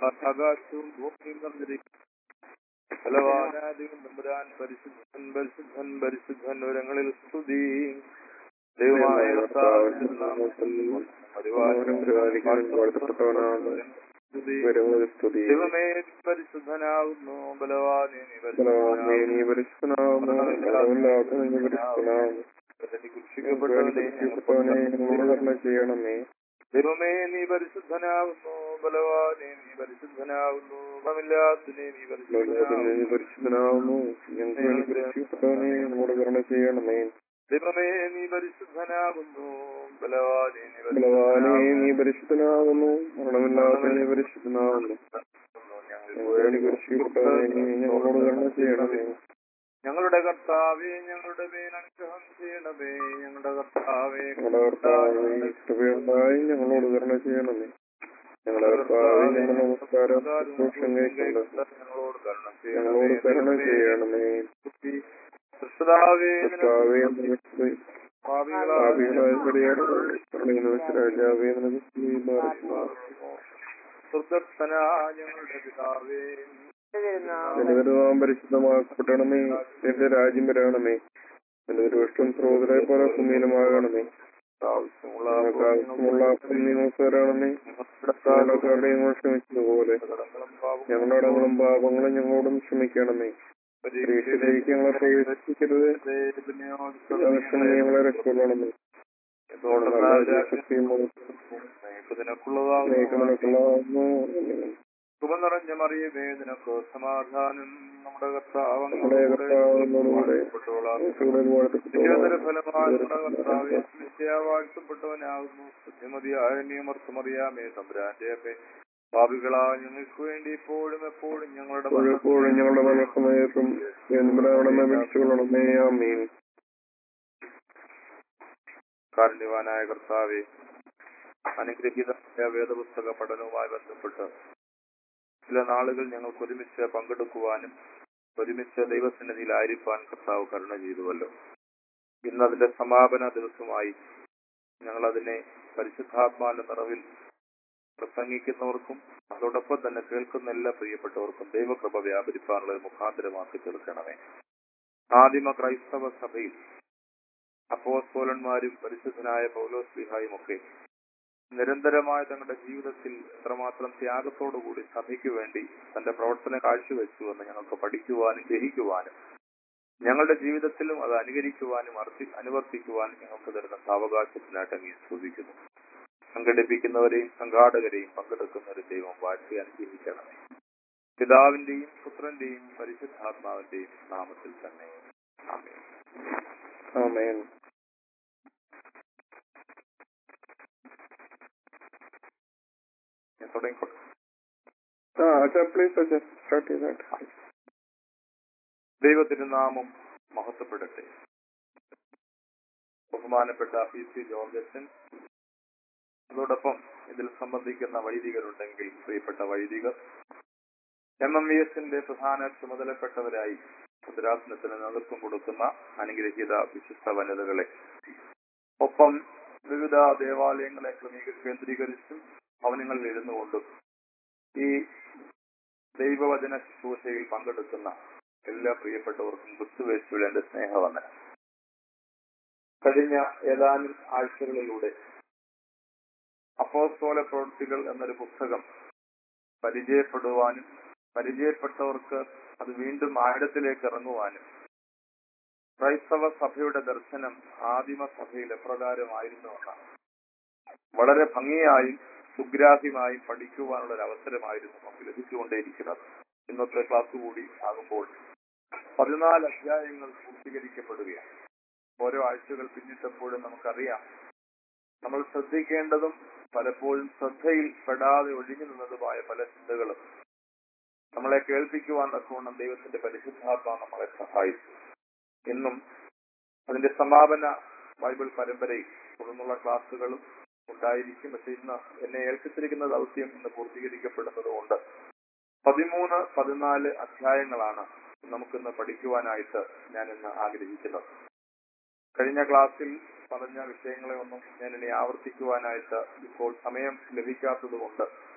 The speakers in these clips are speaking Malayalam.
ആകാശവും ഭൂമിയും നിറഞ്ഞിരിക്കും ഫലവാനാദികൾ നമ്പുരാൻ പരിശുദ്ധൻ പരിശുദ്ധൻ പരിശുദ്ധൻ ഉരങ്ങളിൽ സ്തുതി ദൈവമായ കർത്താവിന്റെ തിരുനാമത്തിൽ പരിപാലനം സ്തുതി. സ്തുതി ദൈവമേ നീ പരിശുദ്ധനാകുന്നു ബലവാനേ നീ ബലവാനേ, നീ പരിശുദ്ധനാകുന്നു. ബലമില്ലാത്ത നീ പരിശുദ്ധനാകുന്നു. കുക്ഷിക്കപ്പെട്ടവനെ രക്ഷിക്കപ്പെട്ടവനെ ഞങ്ങളോട് കരുണ ചെയ്യണമേ ദൈവമേ നീ പരിശുദ്ധനാകുന്നു ബലവാനേ നീ പരിശുദ്ധനാകുന്നു ഗുണമില്ലാത്തനെ നീ ലോകത്തിന് നീ പരിശുദ്ധനാകുന്നു പരിശുദ്ധനാകുന്നു ഞങ്ങൾക്ക് വേണ്ടി രക്ഷിക്കപ്പെട്ടവനെ ഞങ്ങളോട് കരുണ ചെയ്യണമേ ദൈവമേ നീ പരിശുദ്ധനാകുന്നു ബലവാനേ നീ ബലവാനേ പരിശുദ്ധനാകുന്നു നീ പരിശുദ്ധനാകുന്നു മരണമില്ലാത്ത നീ പരിശുദ്ധനാകുന്നു ഞങ്ങൾക്ക് വേണ്ടി രക്ഷിക്കപ്പെട്ടവനെ ഞങ്ങളോട് കരുണ ചെയ്യണമേ ഞങ്ങളുടെ കർത്താവേ ഞങ്ങളുടെ മേൽ അനുഗ്രഹം ചെയ്യണമേ ഞങ്ങളുടെ കർത്താവേ ഞങ്ങളുടെ കർത്താവേ കൃപയുണ്ടായി ഞങ്ങളോട് കരുണ ചെയ്യണമേ ഞങ്ങളുടെ കർത്താവേ ഞങ്ങളുടെ നമസ്കാരം ശുശ്രൂഷം കേൾക്കുന്നത് ഞങ്ങളോട് കരുണ ഞങ്ങളോട് കരുണ ചെയ്യണമേ കർത്താവേ കർത്താവേ നിനക്ക് പാപികളായ പാപികളായ പരിഹാരമേ കരുണയിൽ വെച്ച് രാജാവേ നിനക്ക് സ്തുതി പാർക്കുന്നു. സ്വർഗസ്ഥനാ ഞങ്ങളുടെ പിതാവേ നിന്റെ നാമം പരിശുദ്ധമാക്കപ്പെടണമേ നിന്റെ രാജ്യം വരണമേ നിന്റെ ദുഷ്ടം സ്രോതരെ പോലെ ഭൂമിയിലുമാകണമേ ആവശ്യമുള്ള ഞങ്ങൾക്ക് ആവശ്യമുള്ള അപ്പം നീ നമുക്ക് തരണമേ ഞങ്ങളുടെ കടയെ ഞങ്ങൾ ക്ഷമിച്ചതുപോലെ ഞങ്ങളുടെ അടങ്ങളും പാപങ്ങളും ഞങ്ങളോടും ക്ഷമിക്കണമേ പരീക്ഷയിലേക്ക് ഞങ്ങളെ പ്രവേശിക്കരുത് ദോഷം നീ ഞങ്ങളെ രക്ഷപ്പെടണമേ ശക്തിയും സ്നേഹിക്കുന്നതിനൊക്കെയുള്ളതാകുന്നു സുഖ നിറഞ്ഞ മറിയമേ നിനക്ക് സമാധാനം നമ്മുടെ കർത്താവ് നമ്മുടെ കർത്താവിനോടുകൂടെ ഫലമായി നമ്മുടെ കർത്താവ് വാഴ്ത്തപ്പെട്ടവനാകുന്നു ബുദ്ധിമതിയായ നിയമർത്തുമറിയാമേ തമ്പുരാന്റെ അമ്മേ പാപികളാ ഞങ്ങൾക്ക് വേണ്ടി ഇപ്പോഴും എപ്പോഴും ഞങ്ങളുടെ എപ്പോഴും ഞങ്ങളുടെ മനസ്സമയത്തും എന്തിനാവണമേ വിളിച്ചുകൊള്ളണമേ ആമീൻ കാരുണ്യവാനായ കർത്താവെ അനുഗ്രഹീതമായ വേദപുസ്തക പഠനവുമായി ബന്ധപ്പെട്ട് ചില നാളുകൾ ഞങ്ങൾക്ക് ഒരുമിച്ച് പങ്കെടുക്കുവാനും ഒരുമിച്ച് ദൈവസന്നിധിയിലായിരിക്കാൻ കർത്താവ് കരുണ ചെയ്തുവല്ലോ ഇന്ന് അതിന്റെ സമാപന ദിവസമായി ഞങ്ങൾ അതിനെ പരിശുദ്ധാത്മാവിന്റെ നിറവിൽ പ്രസംഗിക്കുന്നവർക്കും അതോടൊപ്പം തന്നെ കേൾക്കുന്ന എല്ലാ പ്രിയപ്പെട്ടവർക്കും ദൈവകൃപ വ്യാപരിപ്പാനുള്ള ഒരു മുഖാന്തരമാക്കി തീർക്കണമേ ആദിമ ക്രൈസ്തവ സഭയിൽ അപ്പോസ്തോലന്മാരും പരിശുദ്ധനായ പൗലോസ് ലിഹായും ഒക്കെ നിരന്തരമായ തങ്ങളുടെ ജീവിതത്തിൽ എത്രമാത്രം ത്യാഗത്തോടുകൂടി സഭയ്ക്ക് വേണ്ടി തന്റെ പ്രവർത്തനം കാഴ്ചവെച്ചു എന്ന് ഞങ്ങൾക്ക് പഠിക്കുവാനും ഗ്രഹിക്കുവാനും ഞങ്ങളുടെ ജീവിതത്തിലും അത് അനുകരിക്കുവാനും അർത്ഥി അനുവർത്തിക്കുവാനും ഞങ്ങൾക്ക് തരുന്ന സാവകാശത്തിനായിട്ട് അങ്ങ് സ്തുതിക്കുന്നു സംഘടിപ്പിക്കുന്നവരെയും സംഘാടകരെയും പങ്കെടുക്കുന്നവരെയും ദൈവം വാഴ്ത്തി അനുഗ്രഹിക്കണമേ പിതാവിന്റെയും പുത്രന്റെയും പരിശുദ്ധാത്മാവിന്റെയും നാമത്തിൽ തന്നെ ആമേൻ ആമേൻ ഞാൻ തുടങ്ങിക്കോട്ടെ ആ അച്ഛാ പ്ലീസ് അച്ഛാ സ്റ്റാർട്ട് ചെയ്താട്ടെ ദൈവത്തിരുനാമം മഹത്വപ്പെടട്ടെ ബഹുമാനപ്പെട്ട പി സി ജോർജൻ അതോടൊപ്പം ഇതിൽ സംബന്ധിക്കുന്ന വൈദികരുണ്ടെങ്കിൽ പ്രിയപ്പെട്ട വൈദികർ എം എം വി എസിന്റെ പ്രധാന ചുമതലപ്പെട്ടവരായി ഭദ്രാസനത്തിന് നേതൃത്വം കൊടുക്കുന്ന അനുഗ്രഹീത വിശിഷ്ട വനിതകളെ ഒപ്പം വിവിധ ദേവാലയങ്ങളെ ക്രമീക കേന്ദ്രീകരിച്ചും ഭവനങ്ങളിൽ ഇരുന്നു കൊണ്ടും ഈ ദൈവവചന ശുശ്രൂഷയിൽ പങ്കെടുക്കുന്ന എല്ലാ പ്രിയപ്പെട്ടവർക്കും ക്രിസ്തുവേശുവിൽ എന്റെ സ്നേഹവന്ദനം കഴിഞ്ഞ ഏതാനും ആഴ്ചകളിലൂടെ അപ്പോസ്തോല പ്രവൃത്തികൾ എന്നൊരു പുസ്തകം പരിചയപ്പെടുവാനും പരിചയപ്പെട്ടവർക്ക് അത് വീണ്ടും ആഴത്തിലേക്ക് ഇറങ്ങുവാനും ക്രൈസ്തവ സഭയുടെ ദർശനം ആദിമ സഭയിൽ എപ്രകാരമായിരുന്നുവെന്നാണ് വളരെ ഭംഗിയായും സുഗ്രാഹ്യമായും പഠിക്കുവാനുള്ള ഒരു അവസരമായിരുന്നു നമുക്ക് ലഭിച്ചുകൊണ്ടേയിരിക്കുന്നത് ഇന്നത്തെ ക്ലാസ് കൂടി ആകുമ്പോൾ പതിനാല് അധ്യായങ്ങൾ പൂർത്തീകരിക്കപ്പെടുകയാണ് ഓരോ ആഴ്ചകൾ പിന്നിട്ടപ്പോഴും നമുക്കറിയാം നമ്മൾ ശ്രദ്ധിക്കേണ്ടതും പലപ്പോഴും ശ്രദ്ധയിൽ പെടാതെ ഒഴിഞ്ഞു നിന്നതുമായ പല ചിന്തകളും നമ്മളെ കേൾപ്പിക്കുവാൻ തക്കവണ്ണം ദൈവത്തിന്റെ പരിശുദ്ധാത്മ നമ്മളെ സഹായിച്ചു ഇന്നും അതിന്റെ സമാപന ബൈബിൾ പരമ്പരയിൽ തുടർന്നുള്ള ക്ലാസ്സുകളും ഉണ്ടായിരിക്കും പക്ഷെ ഇന്ന് എന്നെ ഏൽപ്പിച്ചിരിക്കുന്ന ദൗത്യം ഇന്ന് പൂർത്തീകരിക്കപ്പെടുന്നത് കൊണ്ട് പതിമൂന്ന് പതിനാല് അധ്യായങ്ങളാണ് നമുക്കിന്ന് പഠിക്കുവാനായിട്ട് ഞാൻ ഇന്ന് ആഗ്രഹിക്കുന്നത് കഴിഞ്ഞ ക്ലാസ്സിൽ പറഞ്ഞ വിഷയങ്ങളെ ഒന്നും ഞാൻ ഇനി ആവർത്തിക്കുവാനായിട്ട് ഇപ്പോൾ സമയം ലഭിക്കാത്തത് കൊണ്ട്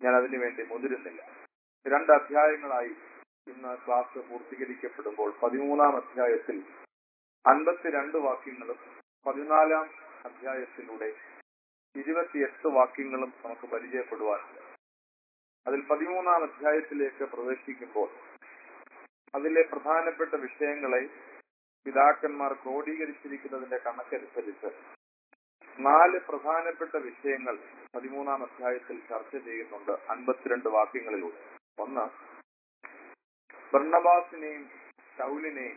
ഞാൻ അതിനു വേണ്ടി മുതിരുന്നില്ല രണ്ട് അധ്യായങ്ങളായി ഇന്ന് ക്ലാസ് പൂർത്തീകരിക്കപ്പെടുമ്പോൾ പതിമൂന്നാം അധ്യായത്തിൽ അൻപത്തിരണ്ട് വാക്യങ്ങളും പതിനാലാം അധ്യായത്തിലൂടെ ഇരുപത്തിയെട്ട് വാക്യങ്ങളും നമുക്ക് പരിചയപ്പെടുവാനുണ്ട് അതിൽ പതിമൂന്നാം അധ്യായത്തിലേക്ക് പ്രവേശിക്കുമ്പോൾ അതിലെ പ്രധാനപ്പെട്ട വിഷയങ്ങളെ പിതാക്കന്മാർ ക്രോഡീകരിച്ചിരിക്കുന്നതിന്റെ കണക്കനുസരിച്ച് നാല് പ്രധാനപ്പെട്ട വിഷയങ്ങൾ പതിമൂന്നാം അധ്യായത്തിൽ ചർച്ച ചെയ്യുന്നുണ്ട് അൻപത്തിരണ്ട് വാക്യങ്ങളിലൂടെ ഒന്ന് ബർണബാസിനെയും ശൗലിനെയും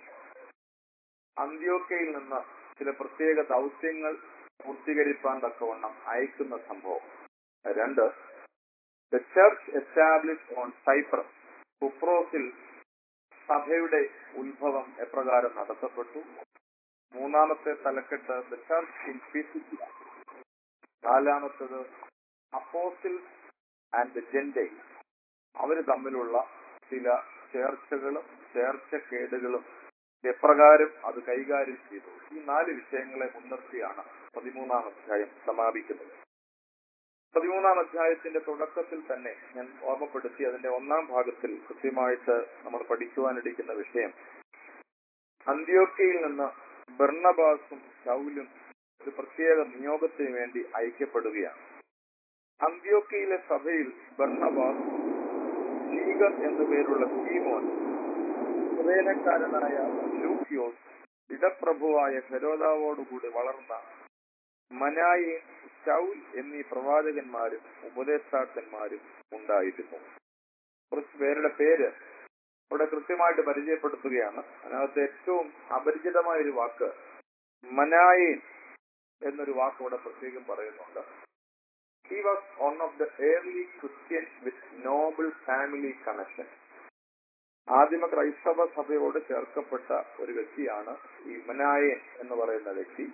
അന്ത്യോക്കയിൽ നിന്ന് ചില പ്രത്യേക ദൗത്യങ്ങൾ പൂർത്തീകരിപ്പാൻ തക്കവണ്ണം അയക്കുന്ന സംഭവം രണ്ട് the church establish on Cyprus കുപ്രോസിൽ സഭയുടെ ഉത്ഭവം എപ്രകാരം നടത്തപ്പെട്ടു മൂന്നാമത്തെ തലക്കെട്ട് ദ ചർച്ച് ഇൻ ഫിസിക്ക നാലാമത്തത് അപ്പോസിൽസ് ആൻഡ് ദ ജെൻഡൈ അവര് തമ്മിലുള്ള ചില ചേർച്ചകളും ചേർച്ചക്കേടുകളും എപ്രകാരം അത് കൈകാര്യം ചെയ്തു ഈ നാല് വിഷയങ്ങളെ മുൻനിർത്തിയാണ് പതിമൂന്നാം അധ്യായം സമാപിക്കുന്നത് പതിമൂന്നാം അധ്യായത്തിന്റെ തുടക്കത്തിൽ തന്നെ ഞാൻ ഓർമ്മപ്പെടുത്തി അതിന്റെ ഒന്നാം ഭാഗത്തിൽ കൃത്യമായിട്ട് നമ്മൾ പഠിക്കുവാനിരിക്കുന്ന വിഷയം അന്ത്യോക്കയിൽ നിന്ന് ബർണബാസും ശൗലും ഒരു പ്രത്യേക നിയോഗത്തിന് വേണ്ടി ഐക്യപ്പെടുകയാണ് അന്ത്യോക്കയിലെ സഭയിൽ ബർണബാസ് ലീഗർ എന്നു പേരുള്ള സീമോൻ സുവേനക്കാരനായ ലൂക്കിയോസ് ഇടപ്രഭുവായ ഹെരോദാവോടുകൂടി വളർന്ന മനായേൻ ശൗൽ എന്നീ പ്രവാചകന്മാരും ഉപദേഷ്ടാക്കന്മാരും ഉണ്ടായിരുന്നു കുറച്ച് പേരുടെ പേര് ഇവിടെ കൃത്യമായിട്ട് പരിചയപ്പെടുത്തുകയാണ് അതിനകത്ത് ഏറ്റവും അപരിചിതമായ ഒരു വാക്ക് മനായേൻ എന്നൊരു വാക്ക് ഇവിടെ പ്രത്യേകം പറയുന്നുണ്ട് he was one of the early Christian with noble family connection ആദിമ ക്രൈസ്തവ സഭയോട് ചേർക്കപ്പെട്ട ഒരു വ്യക്തിയാണ് ഈ മനായൻ എന്ന് പറയുന്ന വ്യക്തി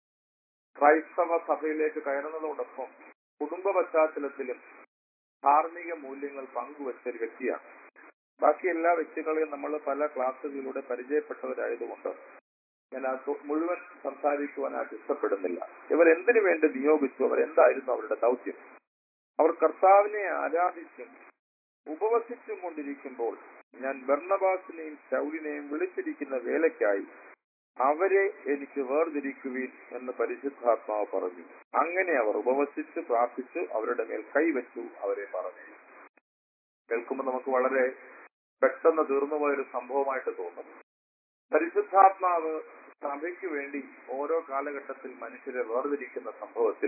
ക്രൈസ്തവ സഭയിലേക്ക് കയറുന്നതോടൊപ്പം കുടുംബ പശ്ചാത്തലത്തിലും ധാർമ്മിക മൂല്യങ്ങൾ പങ്കുവച്ച ഒരു വ്യക്തിയാണ് ബാക്കി എല്ലാ വ്യക്തികളെയും നമ്മൾ പല ക്ലാസ്സുകളിലൂടെ പരിചയപ്പെട്ടവരായതുകൊണ്ട് ഞാൻ അത് മുഴുവൻ സംസാരിക്കുവാനായിട്ട് ഇഷ്ടപ്പെടുന്നില്ല ഇവർ എന്തിനു വേണ്ടി നിയോഗിച്ചു അവർ എന്തായിരുന്നു അവരുടെ ദൗത്യം അവർ കർത്താവിനെ ആരാധിച്ചും ഉപവസിച്ചും കൊണ്ടിരിക്കുമ്പോൾ ഞാൻ ബർണബാസിനെയും ശൗലിനെയും വിളിച്ചിരിക്കുന്ന വേലയ്ക്കായി അവരെ എനിക്ക് വേർതിരിക്കുവീൻ എന്ന് പരിശുദ്ധാത്മാവ് പറഞ്ഞു അങ്ങനെ അവർ ഉപവസിച്ച് പ്രാർത്ഥിച്ചു അവരുടെ മേൽ കൈവച്ചു അവരെ പറഞ്ഞു കേൾക്കുമ്പോൾ നമുക്ക് വളരെ പെട്ടെന്ന് തീർന്നുപോയൊരു സംഭവമായിട്ട് തോന്നും പരിശുദ്ധാത്മാവ് സഭയ്ക്ക് വേണ്ടി ഓരോ കാലഘട്ടത്തിൽ മനുഷ്യരെ വേർതിരിക്കുന്ന സംഭവത്തിൽ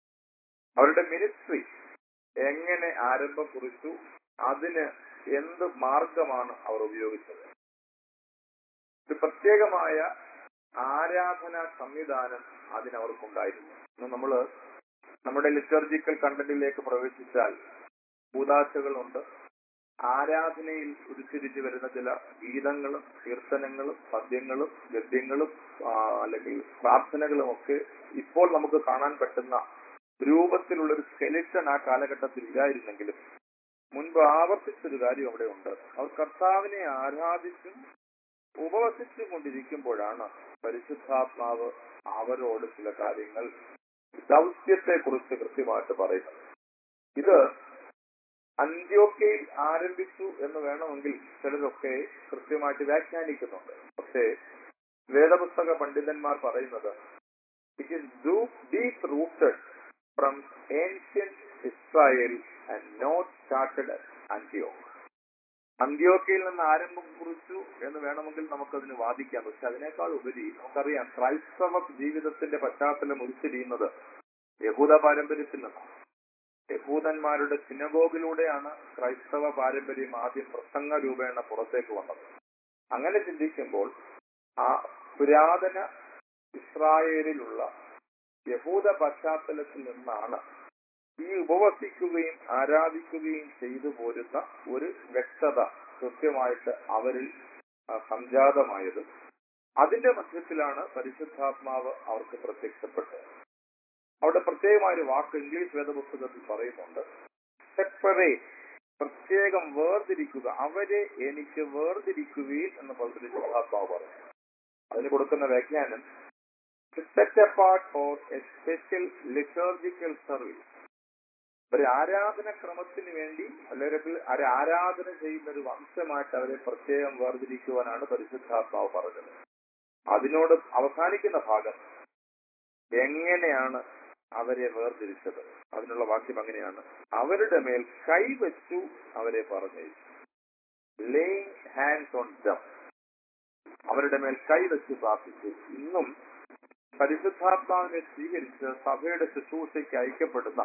അവരുടെ മിനിസ്ട്രി എങ്ങനെ ആരംഭം കുറിച്ചു അതിന് എന്ത് മാർഗമാണ് അവർ ഉപയോഗിച്ചത് ഒരു പ്രത്യേകമായ ആരാധന സംവിധാനം അതിനവർക്കുണ്ടായിരുന്നു ഇന്ന് നമ്മള് നമ്മുടെ ലിറ്റർജിക്കൽ കണ്ടന്റിലേക്ക് പ്രവേശിച്ചാൽ കൂതാശകളുണ്ട് ആരാധനയിൽ ഉരുത്തിരിച്ചു വരുന്ന ചില ഗീതങ്ങളും കീർത്തനങ്ങളും പദ്യങ്ങളും ഗദ്യങ്ങളും ആ, അല്ലെങ്കിൽ പ്രാർത്ഥനകളും ഒക്കെ ഇപ്പോൾ നമുക്ക് കാണാൻ പറ്റുന്ന രൂപത്തിലുള്ള ഒരു സ്കെലിറ്റൺ ആ കാലഘട്ടത്തിൽ ഇല്ലായിരുന്നെങ്കിലും മുൻപ് ആവർത്തിച്ചൊരു കാര്യം അവിടെ ഉണ്ട് അവർ കർത്താവിനെ ആരാധിച്ചും ഉപവസിച്ചും കൊണ്ടിരിക്കുമ്പോഴാണ് പരിശുദ്ധാത്മാവ് അവരോട് ചില കാര്യങ്ങൾ ദൗത്യത്തെ കുറിച്ച് കൃത്യമായിട്ട് പറയുന്നത് ഇത് അന്ത്യോക്കയിൽ ആരംഭിച്ചു എന്ന് വേണമെങ്കിൽ ചിലരൊക്കെ കൃത്യമായിട്ട് വ്യാഖ്യാനിക്കുന്നുണ്ട് പക്ഷേ വേദപുസ്തക പണ്ഡിതന്മാർ പറയുന്നത് it is deep rooted from ancient Israel and not started അന്ത്യോക്ക് അന്ത്യോക്കയിൽ നിന്ന് ആരംഭം കുറിച്ചു എന്ന് വേണമെങ്കിൽ നമുക്കതിന് വാദിക്കാം പക്ഷെ അതിനേക്കാൾ ഉപരി നമുക്കറിയാം ക്രൈസ്തവ ജീവിതത്തിന്റെ പശ്ചാത്തലം ഉരുത്തിരിയുന്നത് യഹൂദ പാരമ്പര്യത്തിൽ നിന്നാണ് യഹൂദന്മാരുടെ സിനഗോഗിലൂടെയാണ് ക്രൈസ്തവ പാരമ്പര്യം ആദ്യം പ്രസംഗ രൂപേണ പുറത്തേക്ക് വന്നത് അങ്ങനെ ചിന്തിക്കുമ്പോൾ ആ പുരാതന ഇസ്രായേലിലുള്ള യഹൂദ പശ്ചാത്തലത്തിൽ നിന്നാണ് ഈ ഉപവസിക്കുകയും ആരാധിക്കുകയും ചെയ്തു പോരുന്ന ഒരു വ്യക്തത കൃത്യമായിട്ട് അവരിൽ ആ, സംജാതമായത് അതിന്റെ മധ്യത്തിലാണ് പരിശുദ്ധാത്മാവ് അവർക്ക് പ്രത്യക്ഷപ്പെട്ടത് അവിടെ പ്രത്യേകമായ ഒരു വാക്ക് ഇംഗ്ലീഷ് വേദപുസ്തകത്തിൽ പറയുന്നുണ്ട് സെപ്പറേറ്റ് പ്രത്യേകം വേർതിരിക്കുക അവരെ എനിക്ക് വേർതിരിക്കുകയും എന്ന് പരിശുദ്ധാത്മാവ് പറഞ്ഞു അതിന് കൊടുക്കുന്ന വ്യാഖ്യാനം set apart for a special liturgical service ഒരു ആരാധന ക്രമത്തിന് വേണ്ടി അല്ലെങ്കിൽ ഒരു ആരാധന ചെയ്യുന്ന ഒരു വംശമായിട്ട് അവരെ പ്രത്യേകം വേർതിരിക്കുവാനാണ് പരിശുദ്ധാത്മാവ് പറഞ്ഞത് അതിനോട് അവസാനിക്കുന്ന ഭാഗം എങ്ങനെയാണ് അവരെ വേർതിരിച്ചത് അതിനുള്ള വാക്യം അങ്ങനെയാണ് അവരുടെ മേൽ കൈവച്ചു അവരെ പറഞ്ഞയച്ചു ലേയിങ് ഹാൻഡ്സ് ഓൺ ദം അവരുടെ മേൽ കൈവച്ച് പ്രാർത്ഥിച്ചു ഇന്നും പരിശുദ്ധാത്മാവിനെ സ്വീകരിച്ച് സഭയുടെ ശുശ്രൂഷയ്ക്ക് ഐക്യപ്പെടുന്ന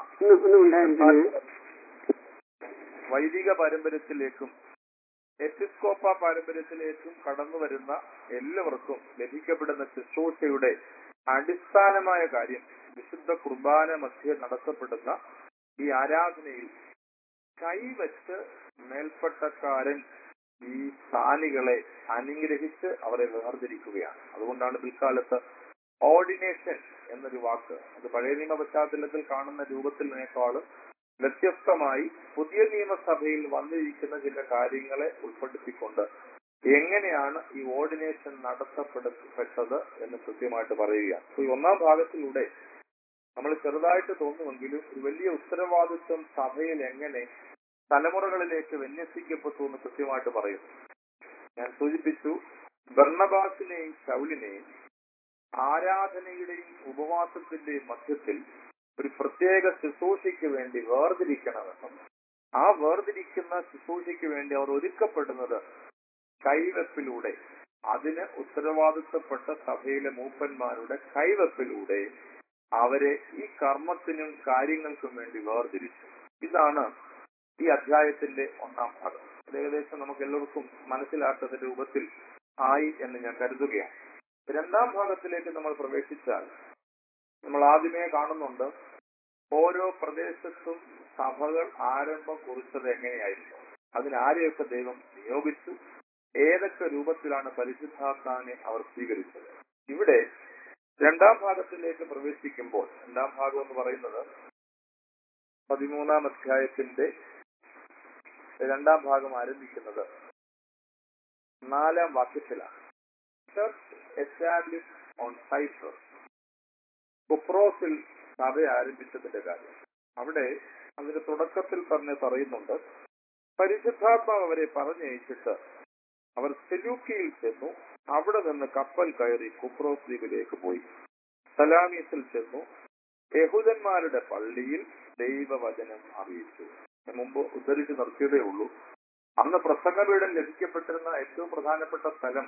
വൈദിക പാരമ്പര്യത്തിലേക്കും എപ്പിസ്കോപ്പ പാരമ്പര്യത്തിലേക്കും കടന്നു വരുന്ന എല്ലാവർക്കും ലഭിക്കപ്പെടുന്ന ശുശ്രൂഷയുടെ അടിസ്ഥാനമായ കാര്യം വിശുദ്ധ കുർബാന മധ്യ നടത്തപ്പെടുന്ന ഈ ആരാധനയിൽ കൈവച്ച് മേൽപ്പട്ടക്കാരൻ ഈ സ്ഥാനികളെ അനുഗ്രഹിച്ച് അവരെ വേർതിരിക്കുകയാണ് അതുകൊണ്ടാണ് പിൽക്കാലത്ത് ഓർഡിനേഷൻ എന്നൊരു വാക്ക് അത് പഴയ നിയമ പശ്ചാത്തലത്തിൽ കാണുന്ന രൂപത്തിനേക്കാളും വ്യത്യസ്തമായി പുതിയ നിയമസഭയിൽ വന്നിരിക്കുന്ന ചില കാര്യങ്ങളെ ഉൾപ്പെടുത്തിക്കൊണ്ട് എങ്ങനെയാണ് ഈ ഓർഡിനേഷൻ നടത്തപ്പെടപ്പെട്ടത് എന്ന് കൃത്യമായിട്ട് പറയുകയാണ് അപ്പൊ ഈ ഒന്നാം ഭാഗത്തിലൂടെ നമ്മൾ ചെറുതായിട്ട് തോന്നുമെങ്കിലും ഒരു വലിയ ഉത്തരവാദിത്വം സഭയിൽ എങ്ങനെ തലമുറകളിലേക്ക് വിന്യസിക്കപ്പെട്ടു എന്ന് കൃത്യമായിട്ട് പറയുന്നു ഞാൻ സൂചിപ്പിച്ചു ബർണബാസിനെയും ശൗലിനെയും ആരാധനയുടെയും ഉപവാസത്തിന്റെയും മധ്യത്തിൽ ഒരു പ്രത്യേക ശുശ്രൂഷയ്ക്ക് വേണ്ടി വേർതിരിക്കണമെന്നും ആ വേർതിരിക്കുന്ന ശുശ്രൂഷയ്ക്ക് വേണ്ടി അവർ ഒരുക്കപ്പെടുന്നത് കൈവെപ്പിലൂടെ അതിന് ഉത്തരവാദിത്തപ്പെട്ട സഭയിലെ മൂപ്പന്മാരുടെ കൈവെപ്പിലൂടെ അവരെ ഈ കർമ്മത്തിനും കാര്യങ്ങൾക്കും വേണ്ടി വേർതിരിച്ചു ഇതാണ് ഈ അധ്യായത്തിന്റെ ഒന്നാം ഭാഗം ഇത് ഏകദേശം നമുക്ക് എല്ലാവർക്കും മനസ്സിലാക്കുന്ന രൂപത്തിൽ ആയി എന്ന് ഞാൻ കരുതുകയാണ് രണ്ടാം ഭാഗത്തിലേക്ക് നമ്മൾ പ്രവേശിച്ചാൽ നമ്മൾ ആദ്യമേ കാണുന്നുണ്ട് ഓരോ പ്രദേശത്തും സഭകൾ ആരംഭം കുറിച്ചത് എങ്ങനെയായിരുന്നു അതിനാരെയൊക്കെ ദൈവം നിയോഗിച്ചു ഏതൊക്കെ രൂപത്തിലാണ് പരിശുദ്ധാത്മാവിനെ അവർ സ്വീകരിച്ചത് ഇവിടെ രണ്ടാം ഭാഗത്തിലേക്ക് പ്രവേശിക്കുമ്പോൾ രണ്ടാം ഭാഗം എന്ന് പറയുന്നത് പതിമൂന്നാം അധ്യായത്തിന്റെ രണ്ടാം ഭാഗം ആരംഭിക്കുന്നത് നാലാം വാക്യത്തിലാണ് ചർച്ച് എസ്റ്റാബ്ലിഷ് ഓൺ സൈപ്രസ് കുപ്രോസിൽ സഭ ആരംഭിച്ചതിന്റെ കാര്യം അവിടെ അതിന്റെ തുടക്കത്തിൽ തന്നെ പറയുന്നുണ്ട് പരിശുദ്ധാത്മാവ് അവരെ പറഞ്ഞയച്ചിട്ട് അവർ സെലൂക്കിയിൽ ചെന്നു അവിടെ നിന്ന് കപ്പൽ കയറി കുപ്രോസ് ദ്വീപിലേക്ക് പോയി സലാമീസിൽ ചെന്നു യഹൂദന്മാരുടെ പള്ളിയിൽ ദൈവവചനം അറിയിച്ചു ഞാൻ മുമ്പ് ഉദ്ധരിച്ച് നിർത്തിയതേ ഉള്ളൂ അന്ന് പ്രസംഗപീഠം ലഭിക്കപ്പെട്ടിരുന്ന ഏറ്റവും പ്രധാനപ്പെട്ട സ്ഥലം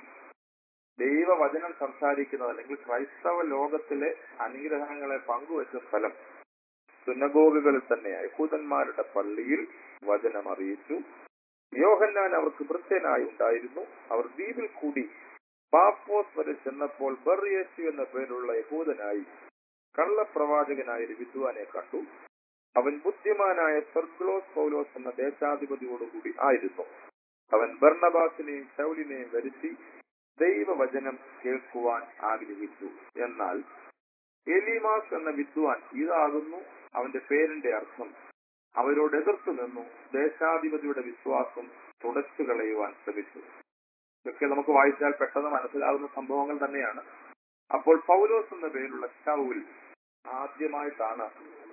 ദൈവവചനം സംസാരിക്കുന്നത് അല്ലെങ്കിൽ ക്രൈസ്തവ ലോകത്തിലെ അനുഗ്രഹങ്ങളെ പങ്കുവച്ച സ്ഥലം സുനഗോഗുകളിൽ തന്നെ യഹൂദന്മാരുടെ പള്ളിയിൽ വചനം അറിയിച്ചു യോഹന്നാൻ അവർക്ക് ഭൃത്യനായി ഉണ്ടായിരുന്നു അവർ ദ്വീപിൽ കൂടി പാപ്പോസ് വരെ ചെന്നപ്പോൾ ബറിയേശു എന്ന പേരുള്ള യഹൂദനായി കള്ളപ്രവാചകനായ ഒരു വിദ്വാനെ കണ്ടു അവൻ ബുദ്ധിമാനായ സെർഗ്ലോസ് പൗലോസ് എന്ന ദേശാധിപതിയോടുകൂടി ആയിരുന്നു അവൻ ബർണബാസിനെയും ശൗലിനെയും വരുത്തി ദൈവവചനം കേൾക്കുവാൻ ആഗ്രഹിച്ചു എന്നാൽ എലിമാസ് എന്ന വിദ്വാൻ ഇതാകുന്നു അവന്റെ പേരിന്റെ അർത്ഥം അവരോട് എതിർത്തു നിന്നു ദേശാധിപതിയുടെ വിശ്വാസം തുടച്ചു കളയുവാൻ ശ്രമിച്ചു ഇതൊക്കെ നമുക്ക് വായിച്ചാൽ പെട്ടെന്ന് മനസ്സിലാകുന്ന സംഭവങ്ങൾ തന്നെയാണ് അപ്പോൾ പൗലോസ് എന്ന പേരുള്ള ശൗൽ ആദ്യമായിട്ടാണ്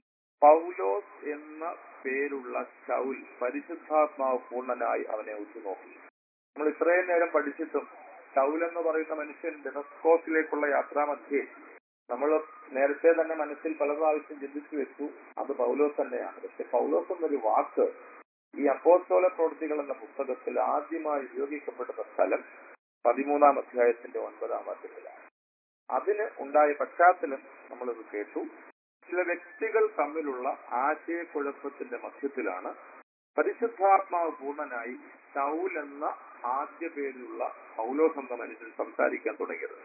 പൗലോസ് എന്ന പേരുള്ള ശൗൽ പരിശുദ്ധാത്മാവ് പൂർണ്ണനായി അവനെ ഉറ്റുനോക്കി നമ്മൾ ഇത്രയും നേരം പഠിച്ചിട്ടും ശൗൽ എന്ന് പറയുന്ന മനുഷ്യൻ ഡെമസ്കോസിലേക്കുള്ള യാത്രാമധ്യേ നമ്മൾ നേരത്തെ തന്നെ മനസ്സിൽ പല പ്രാവശ്യം ചിന്തിച്ചു വെച്ചു അത് പൗലോസ് തന്നെയാണ് പക്ഷെ പൗലോസ് എന്നൊരു വാക്ക് ഈ അപ്പോസ്തോല പ്രവൃത്തികൾ എന്ന പുസ്തകത്തിൽ ആദ്യമായി ഉപയോഗിക്കപ്പെടുന്ന സ്ഥലം പതിമൂന്നാം അധ്യായത്തിന്റെ ഒൻപതാം വാക്യത്തിലാണ് അതിന് ഉണ്ടായ പശ്ചാത്തലം നമ്മളിത് കേട്ടു ചില വ്യക്തികൾ തമ്മിലുള്ള ആശയക്കുഴപ്പത്തിന്റെ മധ്യത്തിലാണ് പരിശുദ്ധാത്മാവ് പൂർണ്ണനായി ശൗൽ എന്ന ആദ്യ പേരിലുള്ള പൗലോസ് എന്ന മനുഷ്യൻ സംസാരിക്കാൻ തുടങ്ങിയത്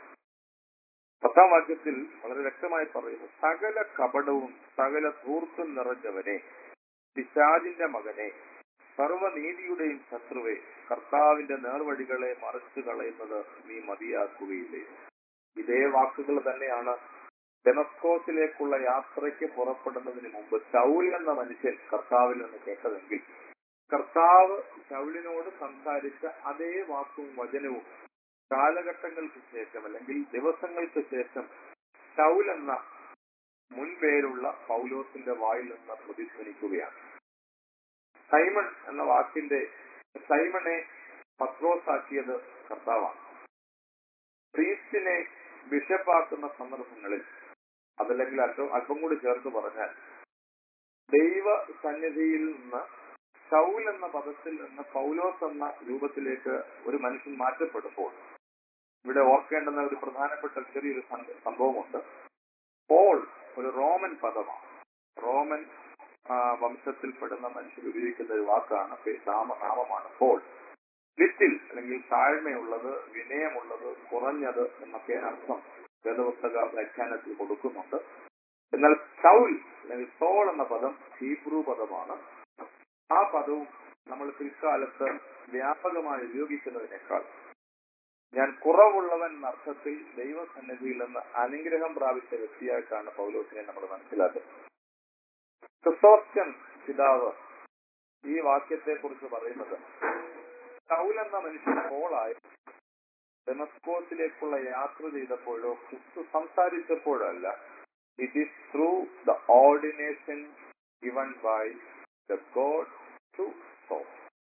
പത്താം വാക്യത്തിൽ വളരെ വ്യക്തമായി പറയുന്നു സകല കപടവും സകല ധൂർത്തും നിറഞ്ഞവനെ പിശാജിന്റെ മകനെ സർവനീതിയുടെയും ശത്രുവെ കർത്താവിന്റെ നേർവഴികളെ മറിച്ചു കളയുന്നത് നീ മതിയാക്കുകയില്ലേ ഇതേ വാക്കുകൾ തന്നെയാണ് ഡെമസ്കോസിലേക്കുള്ള യാത്രയ്ക്ക് പുറപ്പെടുന്നതിന് മുമ്പ് ശൗൽ എന്ന മനുഷ്യൻ കർത്താവിൽ നിന്ന് കേട്ടതെങ്കിൽ കർത്താവ് ശൗലിനോട് സംസാരിച്ച അതേ വാക്കും വചനവും കാലഘട്ടങ്ങൾക്ക് ശേഷം അല്ലെങ്കിൽ ദിവസങ്ങൾക്ക് ശേഷം ശൗൽ എന്ന മുൻപേരുള്ള പൗലോസിന്റെ വായിൽ നിന്ന് പ്രതിധ്വനിക്കുകയാണ് സൈമൺ എന്ന വാക്കിന്റെ സൈമണെ പത്രോസാക്കിയത് കർത്താവാണ് പ്രീസ്റ്റിനെ ബിഷപ്പാക്കുന്ന സന്ദർഭങ്ങളിൽ അതല്ലെങ്കിൽ അല്പം അല്പം കൂടി ചേർത്ത് പറഞ്ഞാൽ ദൈവ സന്നിധിയിൽ നിന്ന് ശൗൽ എന്ന പദത്തിൽ നിന്ന് പൗലോസ് എന്ന രൂപത്തിലേക്ക് ഒരു മനുഷ്യൻ മാറ്റപ്പെടുമ്പോൾ ഇവിടെ ഓർക്കേണ്ടുന്ന ഒരു പ്രധാനപ്പെട്ട ചെറിയൊരു സം- സംഭവമുണ്ട് പോൾ ഒരു റോമൻ പദമാണ് റോമൻ ആ, വംശത്തിൽപ്പെടുന്ന മനുഷ്യർ ഉപയോഗിക്കുന്ന ഒരു വാക്കാണ് പേ- നാമ നാമമാണ് പോൾ ലിറ്റിൽ അല്ലെങ്കിൽ താഴ്മയുള്ളത് വിനയമുള്ളത് കുറഞ്ഞത് എന്നൊക്കെ അർത്ഥം വേദപുസ്തക വ്യാഖ്യാനത്തിൽ കൊടുക്കുന്നുണ്ട് എന്നാൽ സൗൽ അല്ലെങ്കിൽ സോൾ എന്ന പദം ഹീബ്രു പദമാണ് ആ പദവും നമ്മൾ പിൽക്കാലത്ത് വ്യാപകമായി ഉപയോഗിക്കുന്നതിനേക്കാൾ ഞാൻ കുറവുള്ളവൻ എന്ന അർത്ഥത്തിൽ ദൈവസന്നിധിയിൽ നിന്ന് അനുഗ്രഹം പ്രാപിച്ച വ്യക്തിയായിട്ടാണ് പൗലോസിനെ നമ്മൾ മനസ്സിലാക്കുന്നത് ക്രിസ്തോസ്റ്റൻ പിതാവ് ഈ വാക്യത്തെ കുറിച്ച് പറയുന്നത് സൗൽ എന്ന മനുഷ്യൻ പോളായി ഡെമസ്കോസിലേക്കുള്ള യാത്ര ചെയ്തപ്പോഴോ ക്രിസ്തു സംസാരിച്ചപ്പോഴോ അല്ല it is through the ordination given by the God to Saul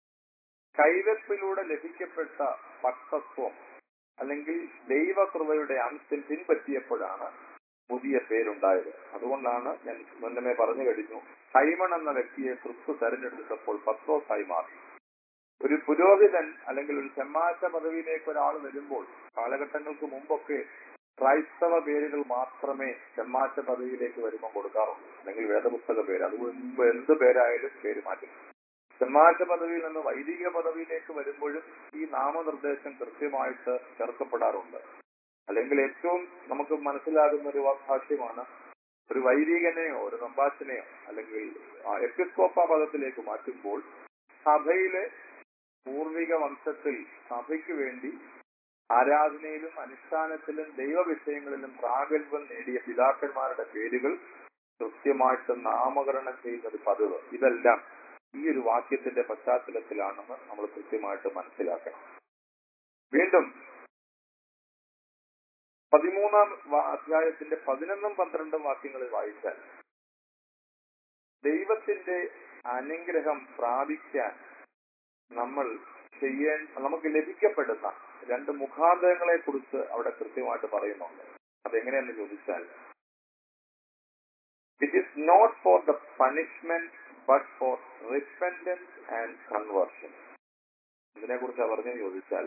കൈവെപ്പിലൂടെ ലഭിക്കപ്പെട്ട പക്തത്വം അല്ലെങ്കിൽ ദൈവകൃപയുടെ അംശം പിൻപറ്റിയപ്പോഴാണ് പുതിയ പേരുണ്ടായത് അതുകൊണ്ടാണ് ഞാൻ മുന്നമേ പറഞ്ഞു കഴിഞ്ഞു സൈമൺ എന്ന വ്യക്തിയെ ക്രിസ്തു തെരഞ്ഞെടുത്തപ്പോൾ പത്രോസായി മാറി ഒരു പുരോഹിതൻ അല്ലെങ്കിൽ ഒരു ചെമ്മാറ്റ പദവിയിലേക്ക് ഒരാൾ വരുമ്പോൾ കാലഘട്ടങ്ങൾക്ക് മുമ്പൊക്കെ ക്രൈസ്തവ പേരുകൾ മാത്രമേ ചെമ്മാറ്റ പദവിയിലേക്ക് വരുമ്പോൾ കൊടുക്കാറുള്ളൂ അല്ലെങ്കിൽ വേദപുസ്തക പേര് അത് മുമ്പ് എന്ത് പേരായാലും പേര് മാറ്റും ചെമ്മാറ്റ പദവിയിൽ നിന്ന് വൈദിക പദവിയിലേക്ക് വരുമ്പോഴും ഈ നാമനിർദ്ദേശം കൃത്യമായിട്ട് ചേർക്കപ്പെടാറുണ്ട് അല്ലെങ്കിൽ ഏറ്റവും നമുക്ക് മനസ്സിലാകുന്ന ഒരു ഭാഷ്യമാണ് ഒരു വൈദികനെയോ ഒരു നമ്പാച്ചനെയോ അല്ലെങ്കിൽ എപ്പിസ്കോപ്പ പദത്തിലേക്ക് മാറ്റുമ്പോൾ സഭയിലെ പൂർവിക വംശത്തിൽ സഭയ്ക്ക് വേണ്ടി ആരാധനയിലും അനുഷ്ഠാനത്തിലും ദൈവവിഷയങ്ങളിലും പ്രാഗൽഭ്യം നേടിയ പിതാക്കന്മാരുടെ പേരുകൾ കൃത്യമായിട്ട് നാമകരണം ചെയ്യുന്ന ഒരു പതിവ് ഇതെല്ലാം ഈ ഒരു വാക്യത്തിന്റെ പശ്ചാത്തലത്തിലാണെന്ന് നമ്മൾ കൃത്യമായിട്ട് മനസ്സിലാക്കണം വീണ്ടും പതിമൂന്നാം വാ- അധ്യായത്തിന്റെ പതിനൊന്നും പന്ത്രണ്ടും വാക്യങ്ങളിൽ വായിച്ചാൽ ദൈവത്തിന്റെ അനുഗ്രഹം പ്രാപിക്കാൻ നമ്മൾ ചെയ്യാൻ നമുക്ക് ലഭിക്കപ്പെടുന്ന രണ്ട് മുഖാന്തരങ്ങളെ കുറിച്ച് അവിടെ കൃത്യമായിട്ട് പറയുന്നുണ്ട് അതെങ്ങനെയെന്ന് ചോദിച്ചാൽ it is not for the punishment but for repentance and conversion ഇതിനെ കുറിച്ച് പറഞ്ഞെന്ന് ചോദിച്ചാൽ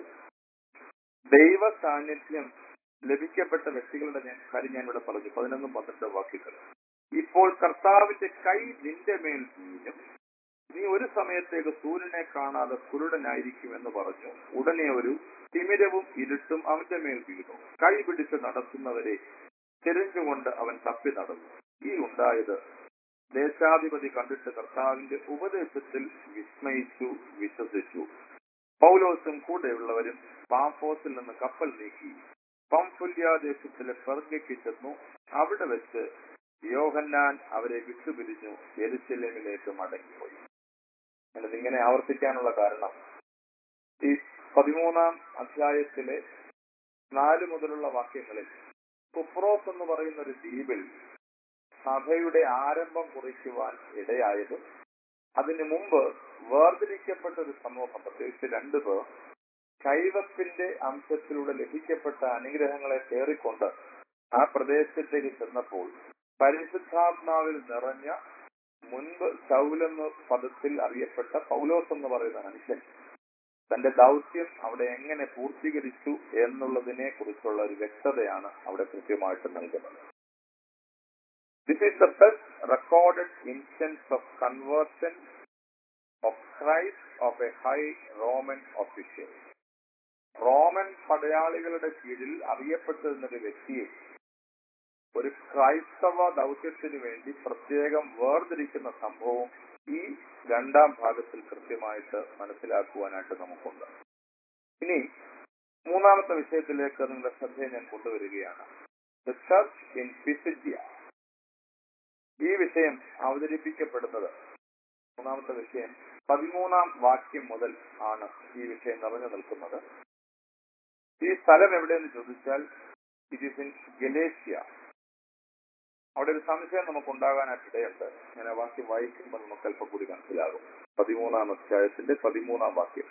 ദൈവ സാന്നിധ്യം ലഭിക്കപ്പെട്ട വ്യക്തികളുടെ ഞാൻ കാര്യം ഞാൻ ഇവിടെ പറഞ്ഞു പതിനൊന്നും പന്ത്രണ്ടും വാക്യങ്ങൾ ഇപ്പോൾ കർത്താവിന്റെ കൈ നിന്റെ മേൽ വീഴും നീ ഒരു സമയത്തേക്ക് സൂര്യനെ കാണാതെ കുരുടനായിരിക്കുമെന്ന് പറഞ്ഞു ഉടനെ ഒരു തിമിരവും ഇരുട്ടും അവന്റെ മേൽ വീണു കൈ പിടിച്ച് നടത്തുന്നവരെ തിരിഞ്ഞുകൊണ്ട് അവൻ തപ്പി നടന്നു ഈ ഉണ്ടായത് ദേശാധിപതി കണ്ടിട്ട് കർത്താവിന്റെ ഉപദേശത്തിൽ വിസ്മയിച്ചു വിശ്വസിച്ചു പൗലോസും കൂടെയുള്ളവരും പാഫോസിൽ നിന്ന് കപ്പൽ നീക്കി പംഫുല്യാദേശത്തിലെ പെർഗയ്ക്ക് ചെന്നു അവിടെ വെച്ച് യോഹന്നാൻ അവരെ വിട്ടുപിരിഞ്ഞു എരുസലേമിലേക്ക് മടങ്ങിപ്പോയി ഞാനത് ഇങ്ങനെ ആവർത്തിക്കാനുള്ള കാരണം ഈ പതിമൂന്നാം അധ്യായത്തിലെ നാല് മുതലുള്ള വാക്യങ്ങളിൽ കുപ്രോസ് എന്ന് പറയുന്ന ഒരു ദ്വീപിൽ സഭയുടെ ആരംഭം കുറിക്കുവാൻ ഇടയായതും അതിനു മുമ്പ് വേർതിരിക്കപ്പെട്ട ഒരു സമൂഹം പ്രത്യേകിച്ച് രണ്ടു പേർ കൈവപ്പിന്റെ അംശത്തിലൂടെ ലഭിക്കപ്പെട്ട അനുഗ്രഹങ്ങളെ കയറിക്കൊണ്ട് ആ പ്രദേശത്തേക്ക് ചെന്നപ്പോൾ പരിശുദ്ധാത്മാവിൽ നിറഞ്ഞ മുൻപ് ശൗലെന്ന പദത്തിൽ അറിയപ്പെട്ട പൗലോസ് എന്ന് പറയുന്ന മനുഷ്യൻ തന്റെ ദൗത്യം അവിടെ എങ്ങനെ പൂർത്തീകരിച്ചു എന്നുള്ളതിനെ കുറിച്ചുള്ള ഒരു വ്യക്തതയാണ് അവിടെ കൃത്യമായിട്ട് നൽകുന്നത് this is the best recorded instance of conversion of Christ of a high Roman official Roman പടയാളികളുടെ കീഴിൽ അറിയപ്പെട്ടിരുന്ന ഒരു വ്യക്തിയെ ഒരു ക്രൈസ്തവ ദൗത്യത്തിന് വേണ്ടി പ്രത്യേകം വേർതിരിക്കുന്ന സംഭവം ഈ രണ്ടാം ഭാഗത്തിൽ കൃത്യമായിട്ട് മനസ്സിലാക്കുവാനായിട്ട് നമുക്കുണ്ട് ഇനി മൂന്നാമത്തെ വിഷയത്തിലേക്ക് നിങ്ങളുടെ ശ്രദ്ധയെ ഞാൻ കൊണ്ടുവരികയാണ് ദ ചർച്ച് ഇൻ പിസിദ്യ ഈ വിഷയം അവതരിപ്പിക്കപ്പെടുന്നത് മൂന്നാമത്തെ വിഷയം പതിമൂന്നാം വാക്യം മുതൽ ആണ് ഈ വിഷയം നിറഞ്ഞു നിൽക്കുന്നത് ഈ സ്ഥലം എവിടെയെന്ന് ചോദിച്ചാൽ ഇറ്റ് ഈസ് ഇൻ ഗലേഷ്യ അവിടെ ഒരു സംശയം നമുക്ക് ഉണ്ടാകാനായിട്ട് ഇടയുണ്ട് ഞാൻ ആ വാക്യം വായിക്കുമ്പോൾ നമുക്ക് അല്പം കൂടി മനസ്സിലാകും പതിമൂന്നാം അധ്യായത്തിന്റെ പതിമൂന്നാം വാക്യം